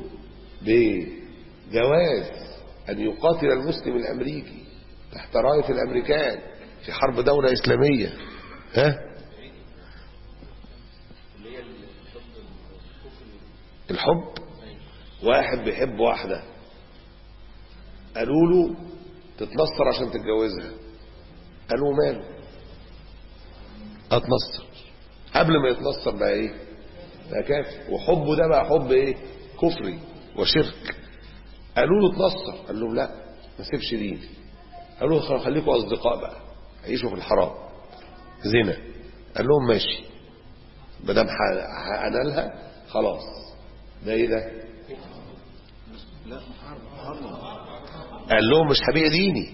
بجواز أن يقاتل المسلم الأمريكي تحت راية الأمريكان في حرب دولة إسلامية ها الحب واحد بيحب واحدة قالوا له تتنصر عشان تتجوزها قالوا ماله اتنصر قبل ما يتنصر بقى ايه ده كافر وحبه ده بقى حب ايه كفري وشرك قالوا له اتنصر قال لهم لا ما سيبش ديني قالوا له خلاص خليكم اصدقاء بقى عيشوا في الحرام زنا قال لهم ماشي ما دام هنالها خلاص ده ايه ده قال لهم مش هبيع ديني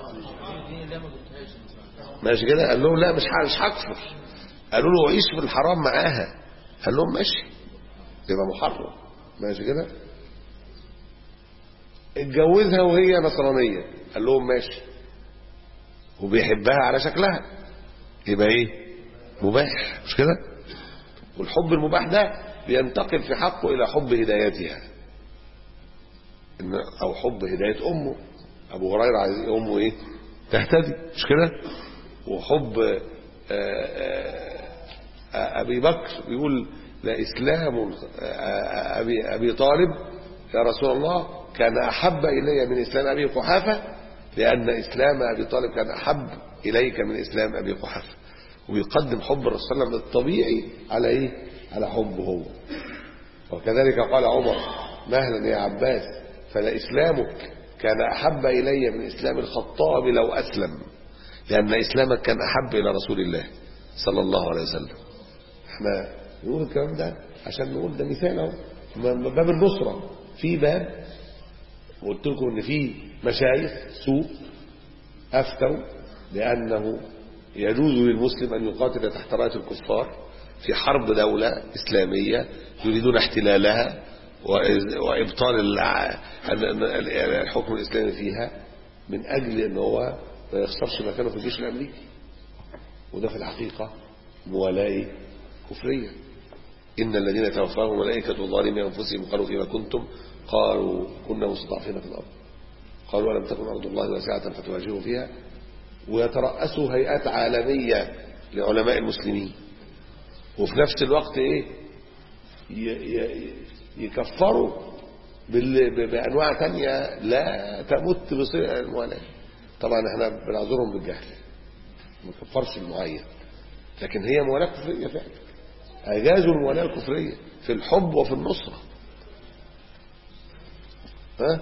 ماشي كده قال لهم لا مش ه- مش هكفر قالوا له عيش في الحرام معاها قال لهم ماشي يبقى محرم ماشي كده اتجوزها وهي نصرانية قال لهم ماشي وبيحبها على شكلها يبقى ايه مباح مش كده والحب المباح ده بينتقل في حقه الى حب هدايتها إن او حب هداية امه ابو هريرة عايز امه ايه تهتدي مش كده وحب آه، آه، آه، ابي بكر بيقول لاسلام آه، ابي ابي طالب يا رسول الله كان احب الي من اسلام ابي قحافه لان اسلام ابي طالب كان احب اليك من اسلام ابي قحافه ويقدم حب الرسول صلى الله عليه وسلم الطبيعي على ايه على حبه هو وكذلك قال عمر مهلا يا عباس فلإسلامك كان أحب إلي من إسلام الخطاب لو أسلم لأن إسلامك كان أحب إلى رسول الله صلى الله عليه وسلم احنا نقول الكلام ده عشان نقول ده مثال اهو من باب النصرة في باب وقلت لكم ان في مشايخ سوء افتوا بانه يجوز للمسلم ان يقاتل تحت رايه الكفار في حرب دوله اسلاميه يريدون احتلالها وإز- وابطال الع- الحكم الاسلامي فيها من اجل ان هو ما يخسرش مكانه في الجيش الامريكي وده في الحقيقه موالاه كفريه إن الذين توفاهم ملائكة ظالمي أنفسهم قالوا فيما كنتم قالوا كنا مستضعفين في الأرض قالوا ولم تكن أرض الله واسعة فتهاجروا فيها ويترأسوا هيئات عالمية لعلماء المسلمين وفي نفس الوقت إيه ي- ي- يكفروا بال- ب- بأنواع تانية لا تمت بصيغة الموالاة طبعا احنا بنعذرهم بالجهل ما نكفرش المعين لكن هي موالاة كفرية فعلا أجازوا الموالاة الكفرية في الحب وفي النصرة ها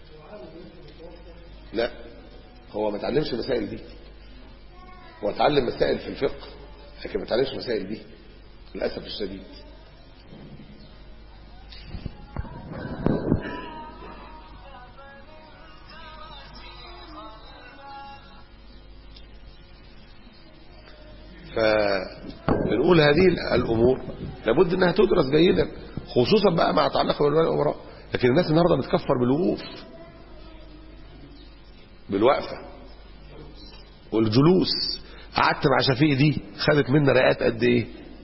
لا هو ما اتعلمش المسائل دي هو اتعلم مسائل في الفقه لكن ما اتعلمش مسائل دي للأسف الشديد فبنقول هذه الأمور لابد أنها تدرس جيدا خصوصا بقى مع تعلق بالولاء الأمراء لكن الناس النهارده بتكفر بالوقوف بالوقفة والجلوس قعدت مع شفيق دي خدت منا رقات قد ايه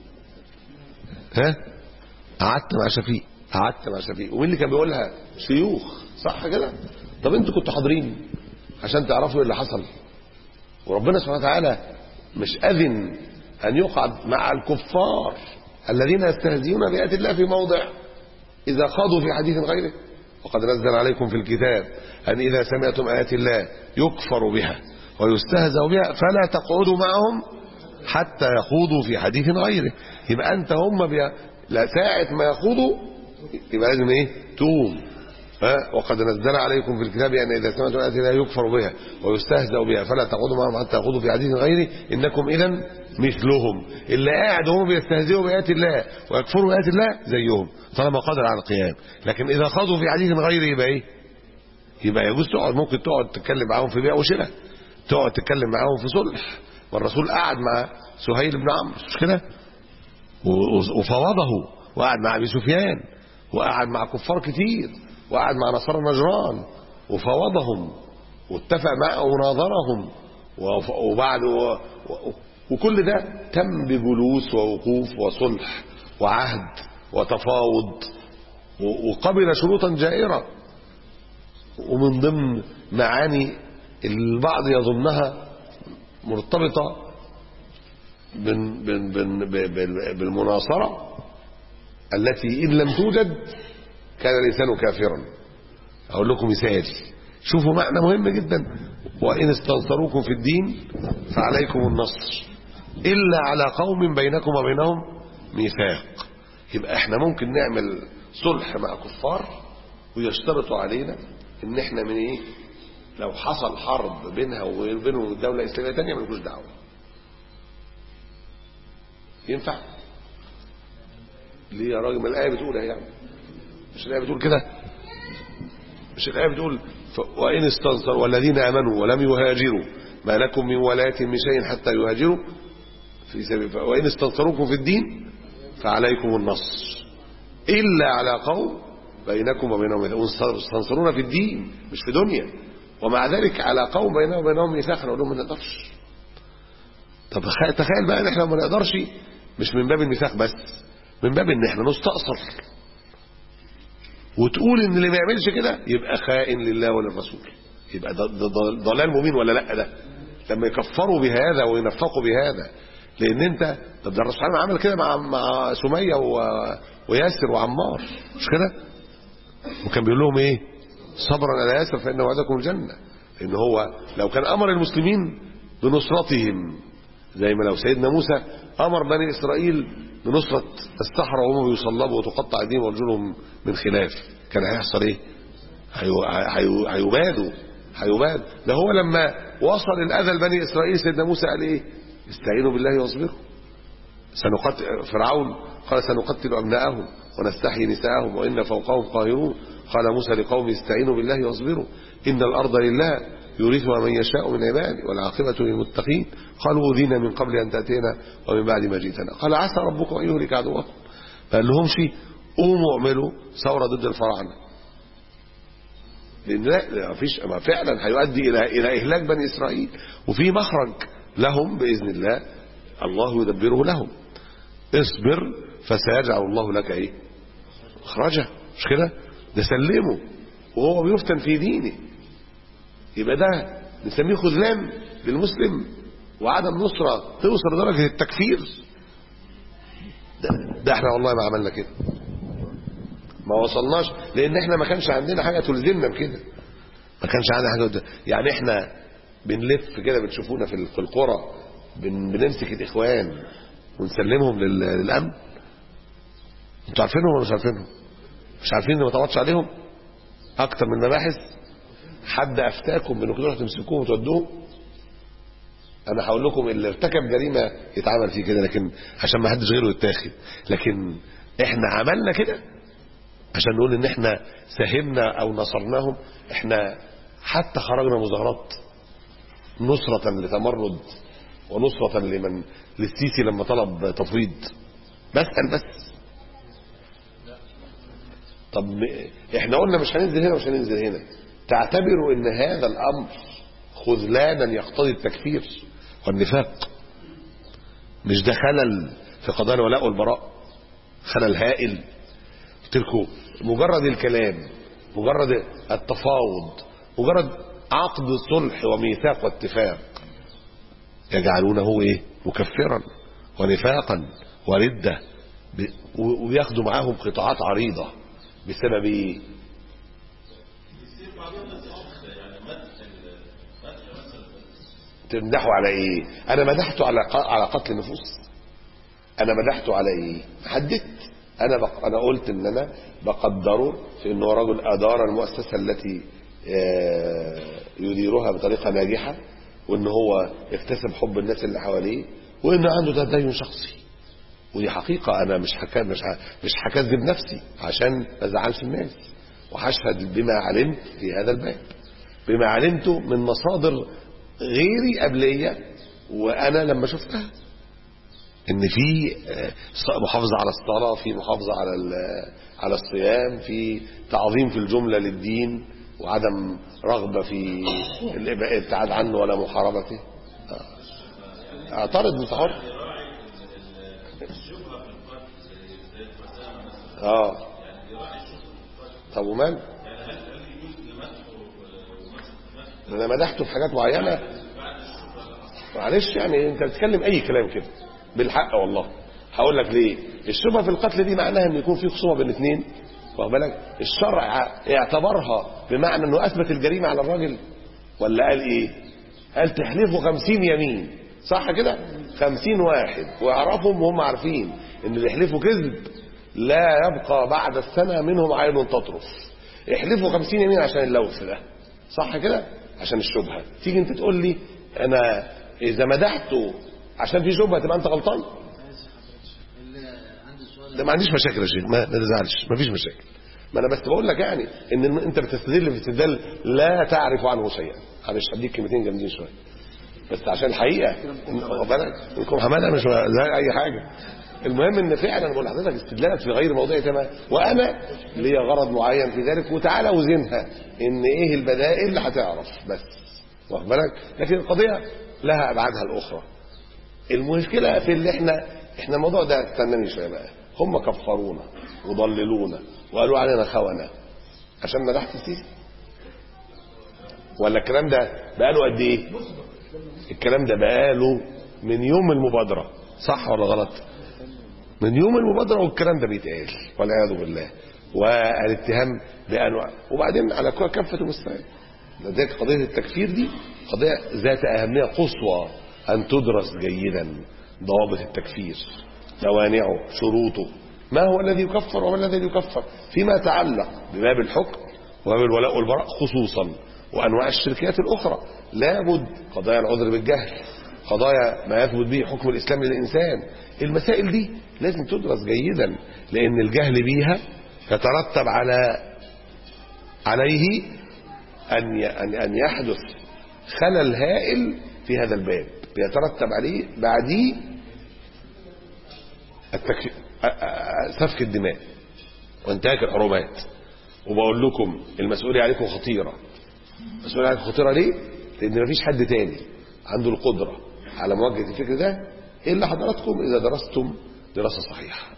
ها قعدت مع شفيق قعدت مع شفيق ومين اللي كان بيقولها شيوخ صح كده طب انتوا كنتوا حاضرين عشان تعرفوا ايه اللي حصل وربنا سبحانه وتعالى مش أذن أن يقعد مع الكفار الذين يستهزئون بآيات الله في موضع إذا خاضوا في حديث غيره وقد نزل عليكم في الكتاب أن إذا سمعتم آيات الله يكفر بها ويستهزأ بها فلا تقعدوا معهم حتى يخوضوا في حديث غيره يبقى أنت هم بي... لا ساعة ما يخوضوا يبقى لازم إيه توم ها وقد نزل عليكم في الكتاب أن إذا سمعتم آيات لا يكفر بها ويستهزأ بها فلا تقعدوا معهم حتى يخوضوا في حديث غيره إنكم إذا مثلهم اللي قاعد هم بيستهزئوا بآيات الله ويكفروا بآيات الله زيهم طالما قادر على القيام لكن إذا خاضوا في حديث غيره يبقى إيه يبقى يجوز تقعد ممكن تقعد تتكلم معاهم في بيع وشراء تقعد تتكلم معاهم في صلح والرسول قعد مع سهيل بن عمرو مش كده و- وفوضه وقعد مع ابي سفيان وقعد مع كفار كتير وقعد مع نصارى نجران وفوضهم واتفق معه وناظرهم وف- وبعد و... و... وكل ده تم بجلوس ووقوف وصلح وعهد وتفاوض و... وقبل شروطا جائرة ومن ضمن معاني البعض يظنها مرتبطة بن بن بن بن بالمناصرة التي إن لم توجد كان الإنسان كافرا أقول لكم مثال شوفوا معنى مهم جدا وإن استنصروكم في الدين فعليكم النصر إلا على قوم بينكم وبينهم ميثاق يبقى احنا ممكن نعمل صلح مع كفار ويشترطوا علينا ان احنا من ايه لو حصل حرب بينها وبينهم الدولة الإسلامية تانية ملكوش دعوة ينفع ليه يا راجل ما الآية بتقول اهي يعني مش الآية بتقول كده مش الآية بتقول ف- وإن استنصروا والذين آمنوا ولم يهاجروا ما لكم من ولاية من شيء حتى يهاجروا في سبيل وإن استنصروكم في الدين فعليكم النصر إلا على قوم بينكم وبينهم استنصرونا في الدين مش في دنيا ومع ذلك على قوم بينهم وبينهم ميثاق نقول لهم ما نقدرش طب خ- تخيل بقى ان احنا ما نقدرش مش من باب الميثاق بس من باب ان احنا نستأصل وتقول ان اللي ما يعملش كده يبقى خائن لله وللرسول يبقى ده, ده, ده ضلال مبين ولا لا ده لما يكفروا بهذا وينفقوا بهذا لان انت طب ده الرسول عليه عمل كده مع مع سميه و... وياسر وعمار مش كده وكان بيقول لهم ايه صبرا على ياسر فان وعدكم الجنه لان هو لو كان امر المسلمين بنصرتهم زي ما لو سيدنا موسى امر بني اسرائيل بنصره السحره وهم بيصلبوا وتقطع ايديهم وارجلهم من خلاف كان هيحصل ايه هيو- هيو- هيبادوا هيباد ده هو لما وصل الاذى لبني اسرائيل سيدنا موسى قال ايه استعينوا بالله واصبروا سنقتل فرعون قال سنقتل أبناءهم ونستحيي نساءهم وإن فوقهم قاهرون قال موسى لقوم استعينوا بالله واصبروا إن الأرض لله يورثها من يشاء من عباده والعاقبة للمتقين قالوا أوذينا من قبل أن تأتينا ومن بعد ما جئتنا قال عسى ربكم أن يهلك عدوكم فقال لهم شيء قوموا اعملوا ثورة ضد الفراعنة لأن لا لا فيش ما فعلا هيؤدي إلى إلى إهلاك بني إسرائيل وفي مخرج لهم بإذن الله الله يدبره لهم اصبر فسيجعل الله لك ايه مخرجا مش كده ده سلمه وهو بيفتن في دينه يبقى ده نسميه خذلان للمسلم وعدم نصرة توصل لدرجة التكفير ده, ده احنا والله ما عملنا كده ما وصلناش لان احنا ما كانش عندنا حاجة تلزمنا بكده ما كانش عندنا حاجة تلزمنا. يعني احنا بنلف كده بتشوفونا في في القرى بن بنمسك الاخوان ونسلمهم لل- للامن انتوا عارفينهم ولا مش عارفينهم مش عارفين ان ما تعوضش عليهم اكتر من مباحث حد افتاكم بانكم تروحوا تمسكوهم وتودوهم انا هقول لكم اللي ارتكب جريمه يتعمل فيه كده لكن عشان ما حدش غيره يتاخد لكن احنا عملنا كده عشان نقول ان احنا ساهمنا او نصرناهم احنا حتى خرجنا مظاهرات نصرة لتمرد ونصرة لمن للسيسي لما طلب تفويض بسأل بس طب م- احنا قلنا مش هننزل هنا مش هننزل هنا تعتبروا ان هذا الامر خذلانا يقتضي التكفير والنفاق مش ده خلل في قضايا الولاء والبراء خلل هائل قلت لكم مجرد الكلام مجرد التفاوض مجرد عقد صلح وميثاق واتفاق يجعلونه ايه مكفرا ونفاقا وردة ب- و- وياخدوا معاهم قطاعات عريضة بسبب ايه تمدحوا على ايه انا مدحته على ق- على قتل نفوس انا مدحته على ايه حددت انا بق... انا قلت ان انا بقدره في انه رجل ادار المؤسسه التي آه، يديرها بطريقه ناجحه وان هو اكتسب حب الناس اللي حواليه وان عنده تدين شخصي ودي حقيقه انا مش حكا مش ه... مش هكذب نفسي عشان ما ازعلش الناس وهشهد بما علمت في هذا الباب بما علمته من مصادر غيري قبليه وانا لما شفتها ان في آه، محافظه على الصلاه في محافظه على ال- على الصيام في تعظيم في الجمله للدين وعدم رغبه في الابتعاد عنه ولا محاربته آه. اعترض انت حر اه طب ومال انا مدحته في حاجات معينه معلش يعني انت بتتكلم اي كلام كده بالحق والله هقول لك ليه الشبهه في القتل دي معناها ان يكون في خصومه بين اثنين واخد بالك الشرع اعتبرها بمعنى انه اثبت الجريمه على الراجل ولا قال ايه قال تحلفوا خمسين يمين صح كده خمسين واحد ويعرفهم وهم عارفين ان اللي يحلفوا كذب لا يبقى بعد السنة منهم عين تطرف احلفوا خمسين يمين عشان اللوث ده صح كده عشان الشبهة تيجي انت تقول لي انا اذا مدحته عشان في شبهة تبقى انت غلطان ده ما عنديش مشاكل يا شيخ ما ما تزعلش ما فيش مشاكل ما انا بس بقول لك يعني ان الم- انت بتستدل في استدلال لا تعرف عنه شيئا معلش هديك كلمتين جامدين شويه بس عشان الحقيقه إن- واخد بالك انكم حماده مش زي اي حاجه المهم ان فعلا بقول لحضرتك استدلالك في غير موضعي تمام وانا ليا غرض معين في ذلك وتعالى وزنها ان ايه البدائل اللي هتعرف بس واخد بالك لكن القضيه لها ابعادها الاخرى المشكله في اللي احنا احنا الموضوع ده استناني شويه بقى هم كفرونا وضللونا وقالوا علينا خونه عشان مدحت السيسي ولا الكلام ده بقاله قد ايه الكلام ده بقاله من يوم المبادره صح ولا غلط من يوم المبادره والكلام ده بيتقال والعياذ بالله والاتهام بانواع وبعدين على كافه المستويات لذلك قضيه التكفير دي قضيه ذات اهميه قصوى ان تدرس جيدا ضوابط التكفير موانعه شروطه ما هو الذي يكفر وما الذي لا يكفر فيما يتعلق بباب الحكم وباب الولاء والبراء خصوصا وانواع الشركيات الاخرى لابد قضايا العذر بالجهل قضايا ما يثبت به حكم الاسلام للانسان المسائل دي لازم تدرس جيدا لان الجهل بيها يترتب على عليه ان ي- ان ان يحدث خلل هائل في هذا الباب بيترتب عليه بعديه التك... أ- أ- سفك الدماء وانتهاك الحرمات وبقول لكم المسؤولية عليكم خطيرة المسؤولية عليكم خطيرة ليه؟ لأن مفيش حد تاني عنده القدرة على مواجهة الفكر ده إلا حضراتكم إذا درستم دراسة صحيحة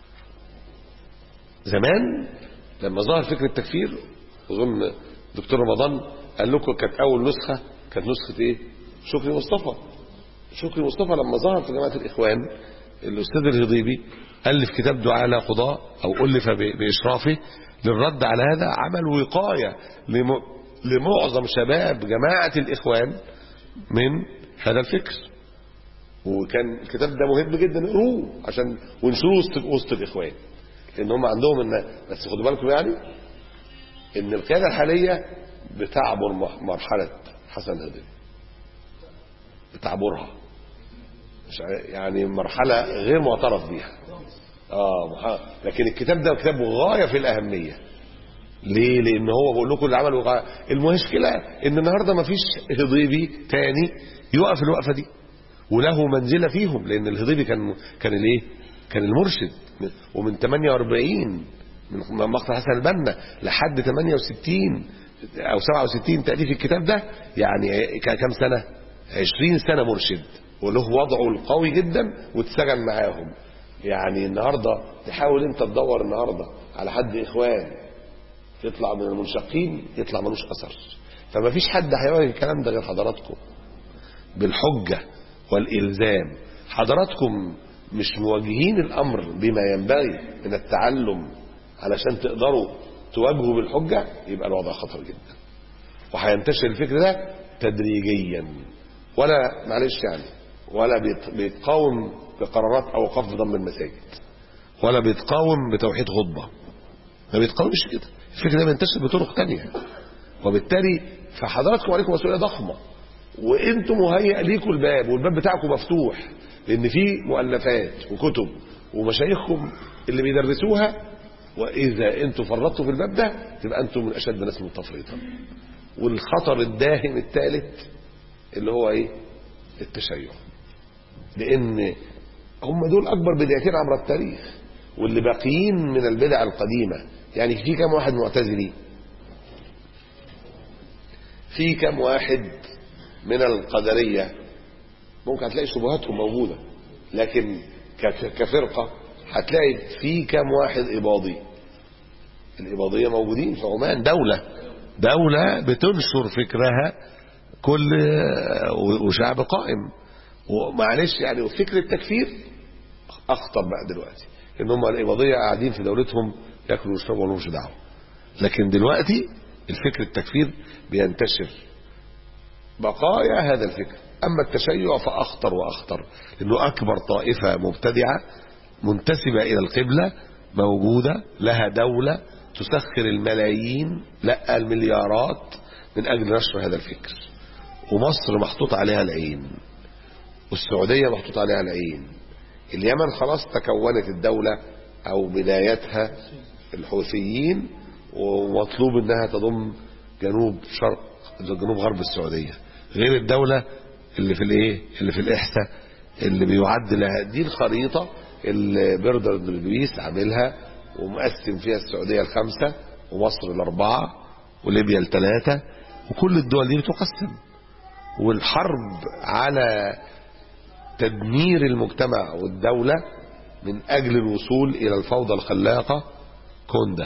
زمان لما ظهر فكر التكفير أظن دكتور رمضان قال لكم كانت أول نسخة كانت نسخة إيه؟ شكري مصطفى شكري مصطفى لما ظهر في جماعة الإخوان الأستاذ الهضيبي ألف كتاب دعاء لا قضاء أو ألف ب- بإشرافه للرد على هذا عمل وقاية لم- لمعظم شباب جماعة الإخوان من هذا الفكر وكان الكتاب ده مهم جدا اقروه عشان وانشروه وسط وسط الاخوان لان هم عندهم ان بس خدوا بالكم يعني ان القياده الحاليه بتعبر مح- مرحله حسن هدي بتعبرها مش عارف- يعني مرحله غير معترف بيها اه مح- لكن الكتاب ده كتاب غايه في الاهميه ليه لان هو بقول لكم اللي عملوا غاية. المشكله ان النهارده ما فيش هضيبي تاني يقف الوقفه دي وله منزله فيهم لان الهضيبي كان كان الايه كان المرشد ومن 48 من مقتل حسن البنا لحد 68 او 67 تاليف الكتاب ده يعني ك- كام سنه 20 سنه مرشد وله وضعه القوي جدا واتسجن معاهم يعني النهارده تحاول انت تدور النهارده على حد اخوان يطلع من المنشقين يطلع ملوش اثر فما فيش حد هيواجه الكلام ده غير حضراتكم بالحجة والإلزام حضراتكم مش مواجهين الأمر بما ينبغي من التعلم علشان تقدروا تواجهوا بالحجة يبقى الوضع خطر جدا وهينتشر الفكر ده تدريجيا ولا معلش يعني ولا بيت- بيتقاوم بقرارات أوقاف ضم المساجد ولا بيتقاوم بتوحيد خطبة ما بيتقاومش كده الفكر ده بينتشر بطرق تانية وبالتالي فحضراتكم عليكم مسؤولية ضخمة وانتم مهيئ ليكم الباب والباب بتاعكم مفتوح لان في مؤلفات وكتب ومشايخكم اللي بيدرسوها واذا انتم فرطتوا في الباب ده تبقى انتم من اشد الناس متفرطا والخطر الداهم الثالث اللي هو ايه التشيع لان هم دول اكبر بدعتين عبر التاريخ واللي باقيين من البدع القديمه يعني في كام واحد معتزلي في كام واحد من القدرية ممكن هتلاقي شبهاتهم موجودة لكن ك- كفرقة هتلاقي في كام واحد إباضي الإباضية موجودين في عمان دولة دولة بتنشر فكرها كل وشعب قائم ومعلش يعني فكر التكفير أخطر بقى دلوقتي إن هم الإباضية قاعدين في دولتهم ياكلوا ويشربوا ولهمش دعوة لكن دلوقتي الفكر التكفير بينتشر بقايا هذا الفكر أما التشيع فأخطر وأخطر لأنه أكبر طائفة مبتدعة منتسبة إلى القبلة موجودة لها دولة تسخر الملايين لا المليارات من أجل نشر هذا الفكر ومصر محطوط عليها العين والسعودية محطوط عليها العين اليمن خلاص تكونت الدولة أو بدايتها الحوثيين ومطلوب أنها تضم جنوب شرق جنوب غرب السعودية غير الدولة اللي في الايه اللي في الإحساء اللي بيعد لها دي الخريطة اللي بردر بن لويس عاملها ومقسم فيها السعودية الخمسة ومصر الأربعة وليبيا الثلاثة وكل الدول دي بتقسم والحرب على تدمير المجتمع والدولة من أجل الوصول إلى الفوضى الخلاقة كوندا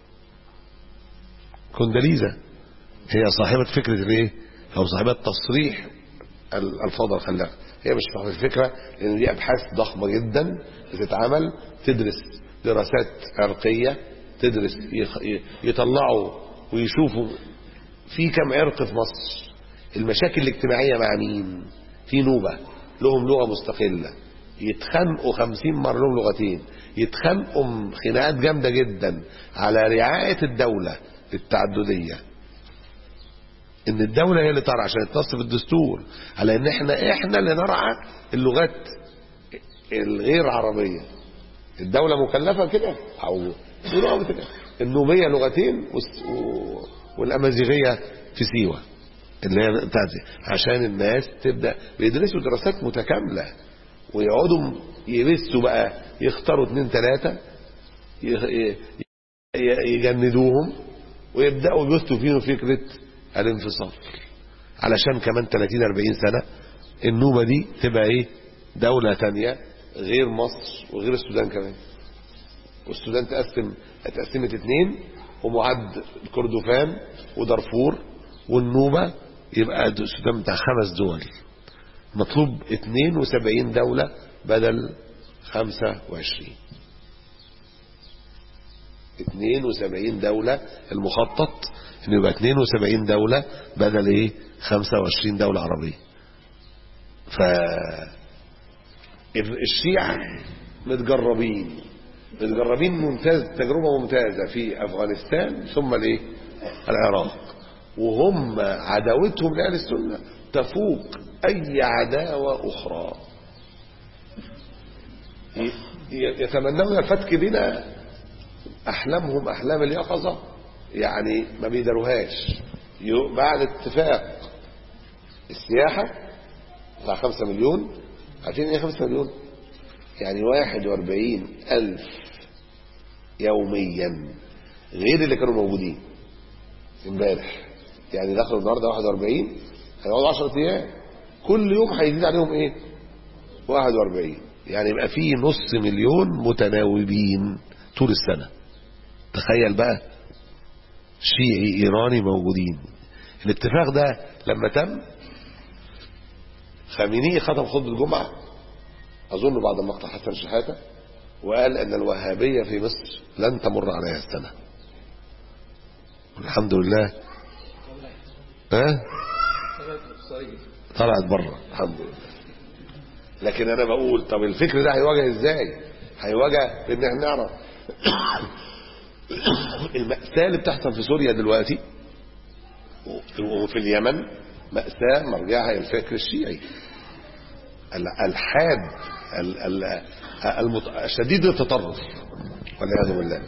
كونداليزا هي صاحبة فكرة الايه أو صاحبة تصريح الفوضى الخلاقة هي مش صاحبة الفكرة لأن دي أبحاث ضخمة جدا بتتعمل تدرس دراسات عرقية تدرس يطلعوا ويشوفوا في كم عرق في مصر المشاكل الاجتماعية مع مين في نوبة لهم لغة مستقلة يتخانقوا خمسين مرة لهم لغتين يتخانقوا خناقات جامدة جدا على رعاية الدولة التعددية ان الدولة هي اللي ترعى عشان يتصل في الدستور على ان احنا احنا اللي نرعى اللغات الغير عربية الدولة مكلفة كده او لغة كده النوبية لغتين والامازيغية في سيوة اللي هي بتاعتي عشان الناس تبدأ بيدرسوا دراسات متكاملة ويقعدوا يبثوا بقى يختاروا اثنين ثلاثة يجندوهم ويبدأوا يبثوا فيهم فكرة الانفصال علشان كمان 30 40 سنة النوبة دي تبقى ايه دولة تانية غير مصر وغير السودان كمان والسودان تقسم اتقسمت اتنين ومعد الكردفان ودارفور والنوبة يبقى السودان بتاع خمس دول مطلوب 72 دولة بدل 25 72 دولة المخطط انه يبقى 72 دولة بدل ايه 25 دولة عربية ف الشيعة متجربين متجربين ممتاز تجربة ممتازة في افغانستان ثم الايه العراق وهم عداوتهم لأهل السنة تفوق أي عداوة أخرى يتمنون الفتك بنا أحلامهم أحلام اليقظة يعني ما بيدروهاش بعد اتفاق السياحة بتاع خمسة مليون عارفين ايه خمسة مليون يعني واحد واربعين ألف يوميا غير اللي كانوا موجودين امبارح يعني دخلوا النهارده 41 هيقعدوا 10 ايام كل يوم هيزيد عليهم ايه 41 يعني يبقى في نص مليون متناوبين طول السنة تخيل بقى شيعي ايراني موجودين الاتفاق ده لما تم خامنئي ختم خطبة الجمعة اظن بعد مقطع حسن شحاتة وقال ان الوهابية في مصر لن تمر عليها السنة الحمد لله ها طلعت بره الحمد لله لكن انا بقول طب الفكر ده هيواجه ازاي هيواجه بان احنا نعرف المأساة اللي بتحصل في سوريا دلوقتي وفي اليمن مأساة مرجعها الى الفكر الشيعي الحاد شديد التطرف والعياذ بالله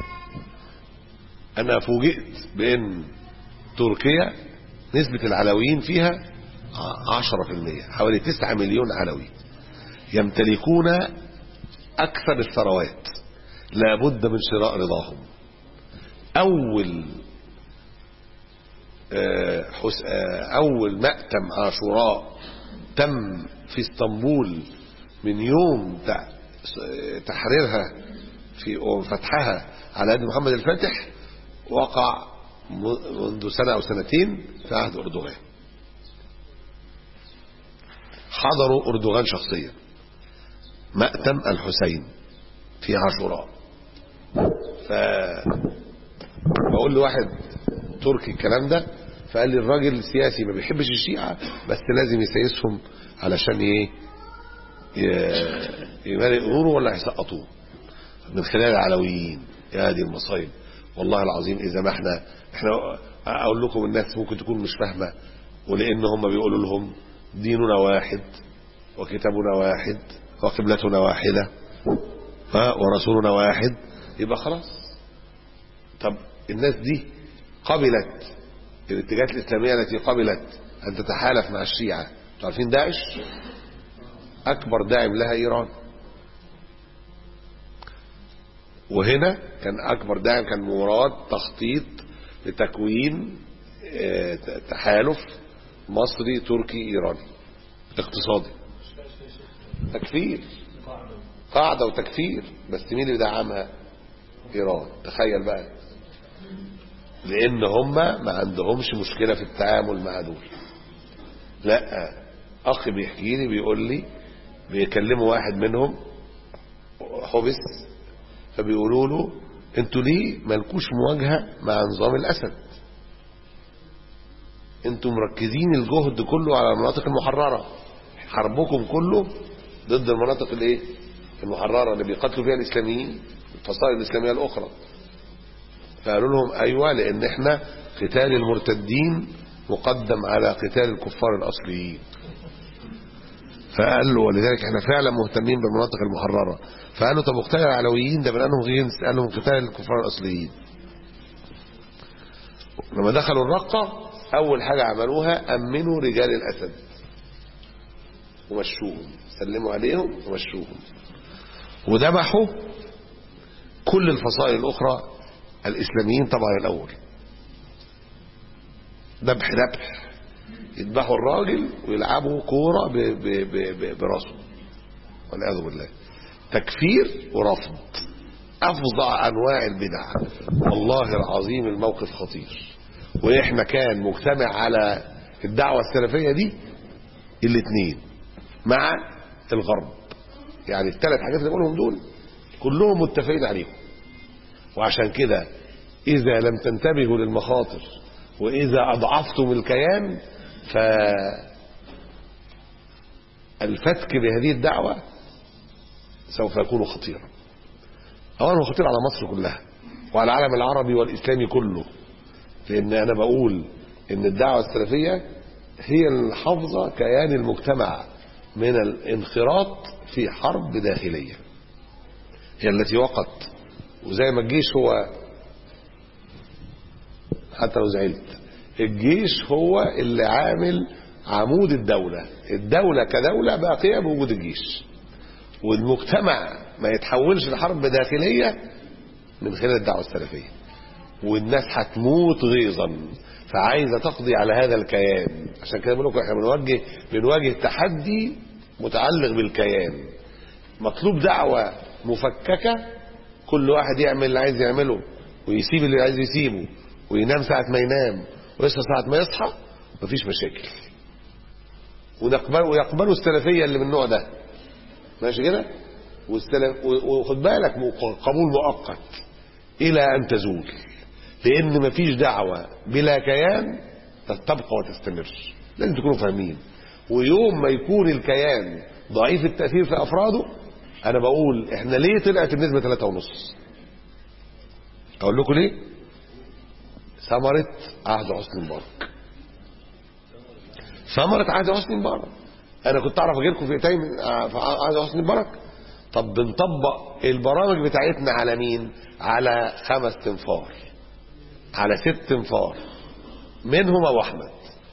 انا فوجئت بان تركيا نسبة العلويين فيها عشرة في المية حوالي تسعة مليون علوي يمتلكون أكثر الثروات لابد من شراء رضاهم أول أول مأتم عاشوراء تم في اسطنبول من يوم تحريرها في فتحها على يد محمد الفاتح وقع منذ سنة أو سنتين في عهد أردوغان حضروا أردوغان شخصيا مأتم الحسين في عاشوراء ف بقول لواحد تركي الكلام ده فقال لي الراجل سياسي ما بيحبش الشيعة بس لازم يسيسهم علشان ايه يمالي قروره ولا هيسقطوه من خلال العلويين يا دي المصايب والله العظيم اذا ما احنا احنا اقول لكم الناس ممكن تكون مش فاهمه ولان هم بيقولوا لهم ديننا واحد وكتابنا واحد وقبلتنا واحده ها ورسولنا واحد يبقى خلاص طب الناس دي قبلت الاتجاهات الاسلاميه التي قبلت ان تتحالف مع الشيعه عارفين داعش اكبر داعم لها ايران وهنا كان اكبر داعم كان مراد تخطيط لتكوين آه، تحالف مصري تركي ايراني اقتصادي تكفير قاعدة وتكفير بس مين اللي دعمها ايران تخيل بقى لان هم ما عندهمش مشكلة في التعامل مع دول لا اخي بيحكي لي بيقول لي بيكلموا واحد منهم حبس فبيقولوا له انتوا ليه مالكوش مواجهة مع نظام الاسد انتوا مركزين الجهد كله على المناطق المحررة حربكم كله ضد المناطق الايه المحررة اللي بيقتلوا فيها الاسلاميين الفصائل الاسلامية الاخرى فقالوا لهم ايوه لان احنا قتال المرتدين مقدم على قتال الكفار الاصليين فقال له ولذلك احنا فعلا مهتمين بالمناطق المحررة فقال له طب اقتال العلويين ده من انهم غير قال لهم قتال الكفار الاصليين لما دخلوا الرقة اول حاجة عملوها امنوا رجال الاسد ومشوهم سلموا عليهم ومشوهم وذبحوا كل الفصائل الاخرى الاسلاميين طبعا الاول ذبح ذبح يذبحوا الراجل ويلعبوا كوره ب- ب- ب- ب- براسه والعياذ بالله تكفير ورفض افظع انواع البدع والله العظيم الموقف خطير واحنا كان مجتمع على الدعوه السلفيه دي الاثنين مع الغرب يعني الثلاث حاجات اللي بقولهم دول كلهم متفقين عليهم وعشان كده اذا لم تنتبهوا للمخاطر واذا اضعفتم الكيان ف الفتك بهذه الدعوة سوف يكون خطيرا اولا هو خطير على مصر كلها وعلى العالم العربي والاسلامي كله لان انا بقول ان الدعوة السلفية هي الحافظة كيان المجتمع من الانخراط في حرب داخلية هي التي وقت وزي ما الجيش هو حتى لو زعلت الجيش هو اللي عامل عمود الدولة الدولة كدولة باقية بوجود الجيش والمجتمع ما يتحولش لحرب داخلية من خلال الدعوة السلفية والناس هتموت غيظا فعايزة تقضي على هذا الكيان عشان كده بقول لكم احنا بنواجه بنواجه تحدي متعلق بالكيان مطلوب دعوة مفككة كل واحد يعمل اللي عايز يعمله ويسيب اللي عايز يسيبه وينام ساعة ما ينام ويصحى ساعة ما يصحى مفيش مشاكل ونقبل ويقبلوا السلفية اللي من النوع ده ماشي كده والسلف وخد بالك قبول مؤقت إلى أن تزول لأن مفيش دعوة بلا كيان تبقى وتستمر لازم تكونوا فاهمين ويوم ما يكون الكيان ضعيف التأثير في أفراده أنا بقول إحنا ليه طلعت النسبة ثلاثة ونص أقول لكم ليه ثمرة عهد حسني مبارك ثمرة عهد حسني مبارك أنا كنت أعرف أجيلكم في إيتين في عهد حسني مبارك طب بنطبق البرامج بتاعتنا على مين على خمس تنفار على ست تنفار منهم أبو أحمد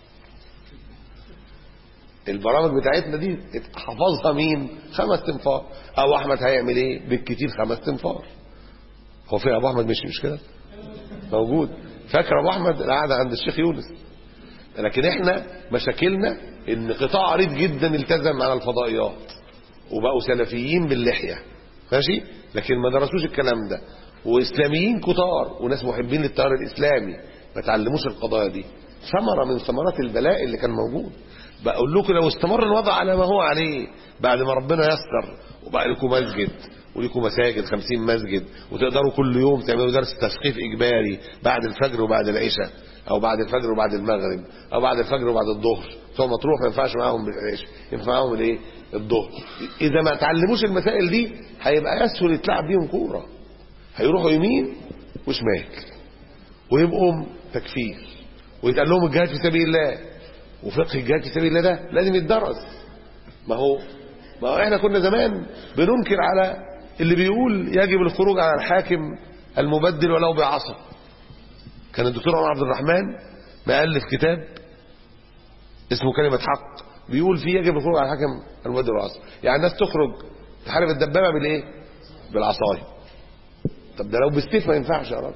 البرامج بتاعتنا دي حفظها مين خمس تنفار أبو أحمد هيعمل إيه بالكتير خمس تنفار هو في أبو أحمد مش مش كده موجود فاكر ابو احمد القعده عند الشيخ يونس لكن احنا مشاكلنا ان قطاع عريض جدا التزم على الفضائيات وبقوا سلفيين باللحيه ماشي لكن ما درسوش الكلام ده واسلاميين كتار وناس محبين للتيار الاسلامي ما تعلموش القضايا دي ثمره من ثمرات البلاء اللي كان موجود بقول لكم لو استمر الوضع على ما هو عليه بعد ما ربنا يسر وبقى لكم مسجد وليكم مساجد خمسين مسجد وتقدروا كل يوم تعملوا درس تثقيف إجباري بعد الفجر وبعد العشاء أو بعد الفجر وبعد المغرب أو بعد الفجر وبعد الظهر ثم تروح ما ينفعش معاهم بالعشاء ينفع معاهم الايه الظهر إذا ما تعلموش المسائل دي هيبقى يسهل يتلعب بيهم كورة هيروحوا يمين وشمال ويبقوا تكفير ويتقال لهم الجهاد في سبيل الله وفقه الجهاد في سبيل الله ده لازم يتدرس ما هو ما هو احنا كنا زمان بننكر على اللي بيقول يجب الخروج على الحاكم المبدل ولو بعصا كان الدكتور عمر عبد الرحمن مؤلف كتاب اسمه كلمة حق بيقول فيه يجب الخروج على الحاكم المبدل والعصا يعني الناس تخرج تحارب الدبابة بالايه بالعصاية طب ده لو بالسيف ما ينفعش يا راجل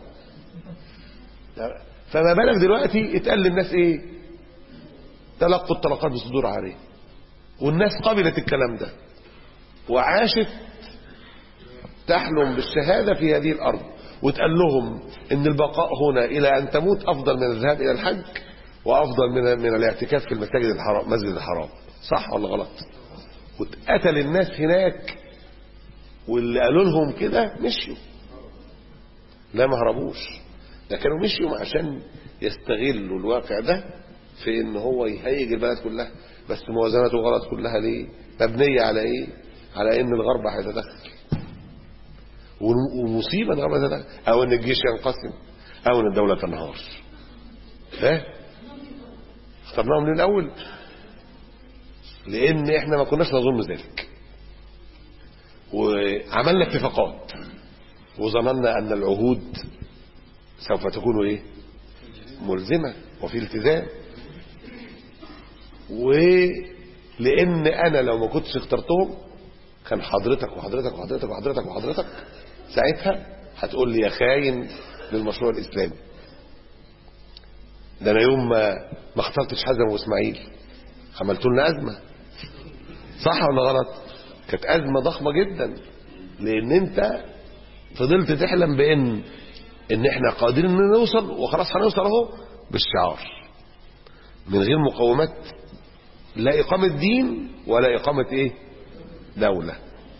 فما بالك دلوقتي اتقال للناس ايه تلقوا الطلقات بصدور عاريه والناس قبلت الكلام ده وعاشت تحلم بالشهادة في هذه الأرض وتقال لهم ان البقاء هنا إلى أن تموت أفضل من الذهاب إلى الحج وأفضل من من الاعتكاف في المساجد الحرام مسجد الحرام صح ولا غلط واتقتل الناس هناك واللي قالوا لهم كده مشيوا لا ما هربوش ده كانوا مشيوا عشان يستغلوا الواقع ده في ان هو يهيج البلد كلها بس موازنته غلط كلها ليه مبنية على ايه على ان الغرب هيتدخل ومصيبة ان الغرب هيتدخل او ان الجيش ينقسم او ان الدولة تنهار ده اخترناهم من الاول لان احنا ما كناش نظن ذلك وعملنا اتفاقات وظننا ان العهود سوف تكون ايه ملزمة وفي التزام ولان انا لو ما كنتش اخترتهم كان حضرتك وحضرتك وحضرتك وحضرتك وحضرتك ساعتها هتقول لي يا خاين للمشروع الاسلامي ده انا يوم ما ما اخترتش حزم واسماعيل عملتوا لنا ازمه صح ولا غلط كانت ازمه ضخمه جدا لان انت فضلت تحلم بان ان احنا قادرين ان نوصل وخلاص هنوصل اهو بالشعار من غير مقومات لا إقامة دين ولا إقامة إيه دولة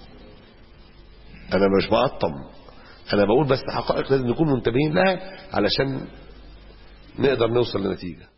أنا مش بقطم أنا بقول بس حقائق لازم نكون منتبهين لها علشان نقدر نوصل لنتيجة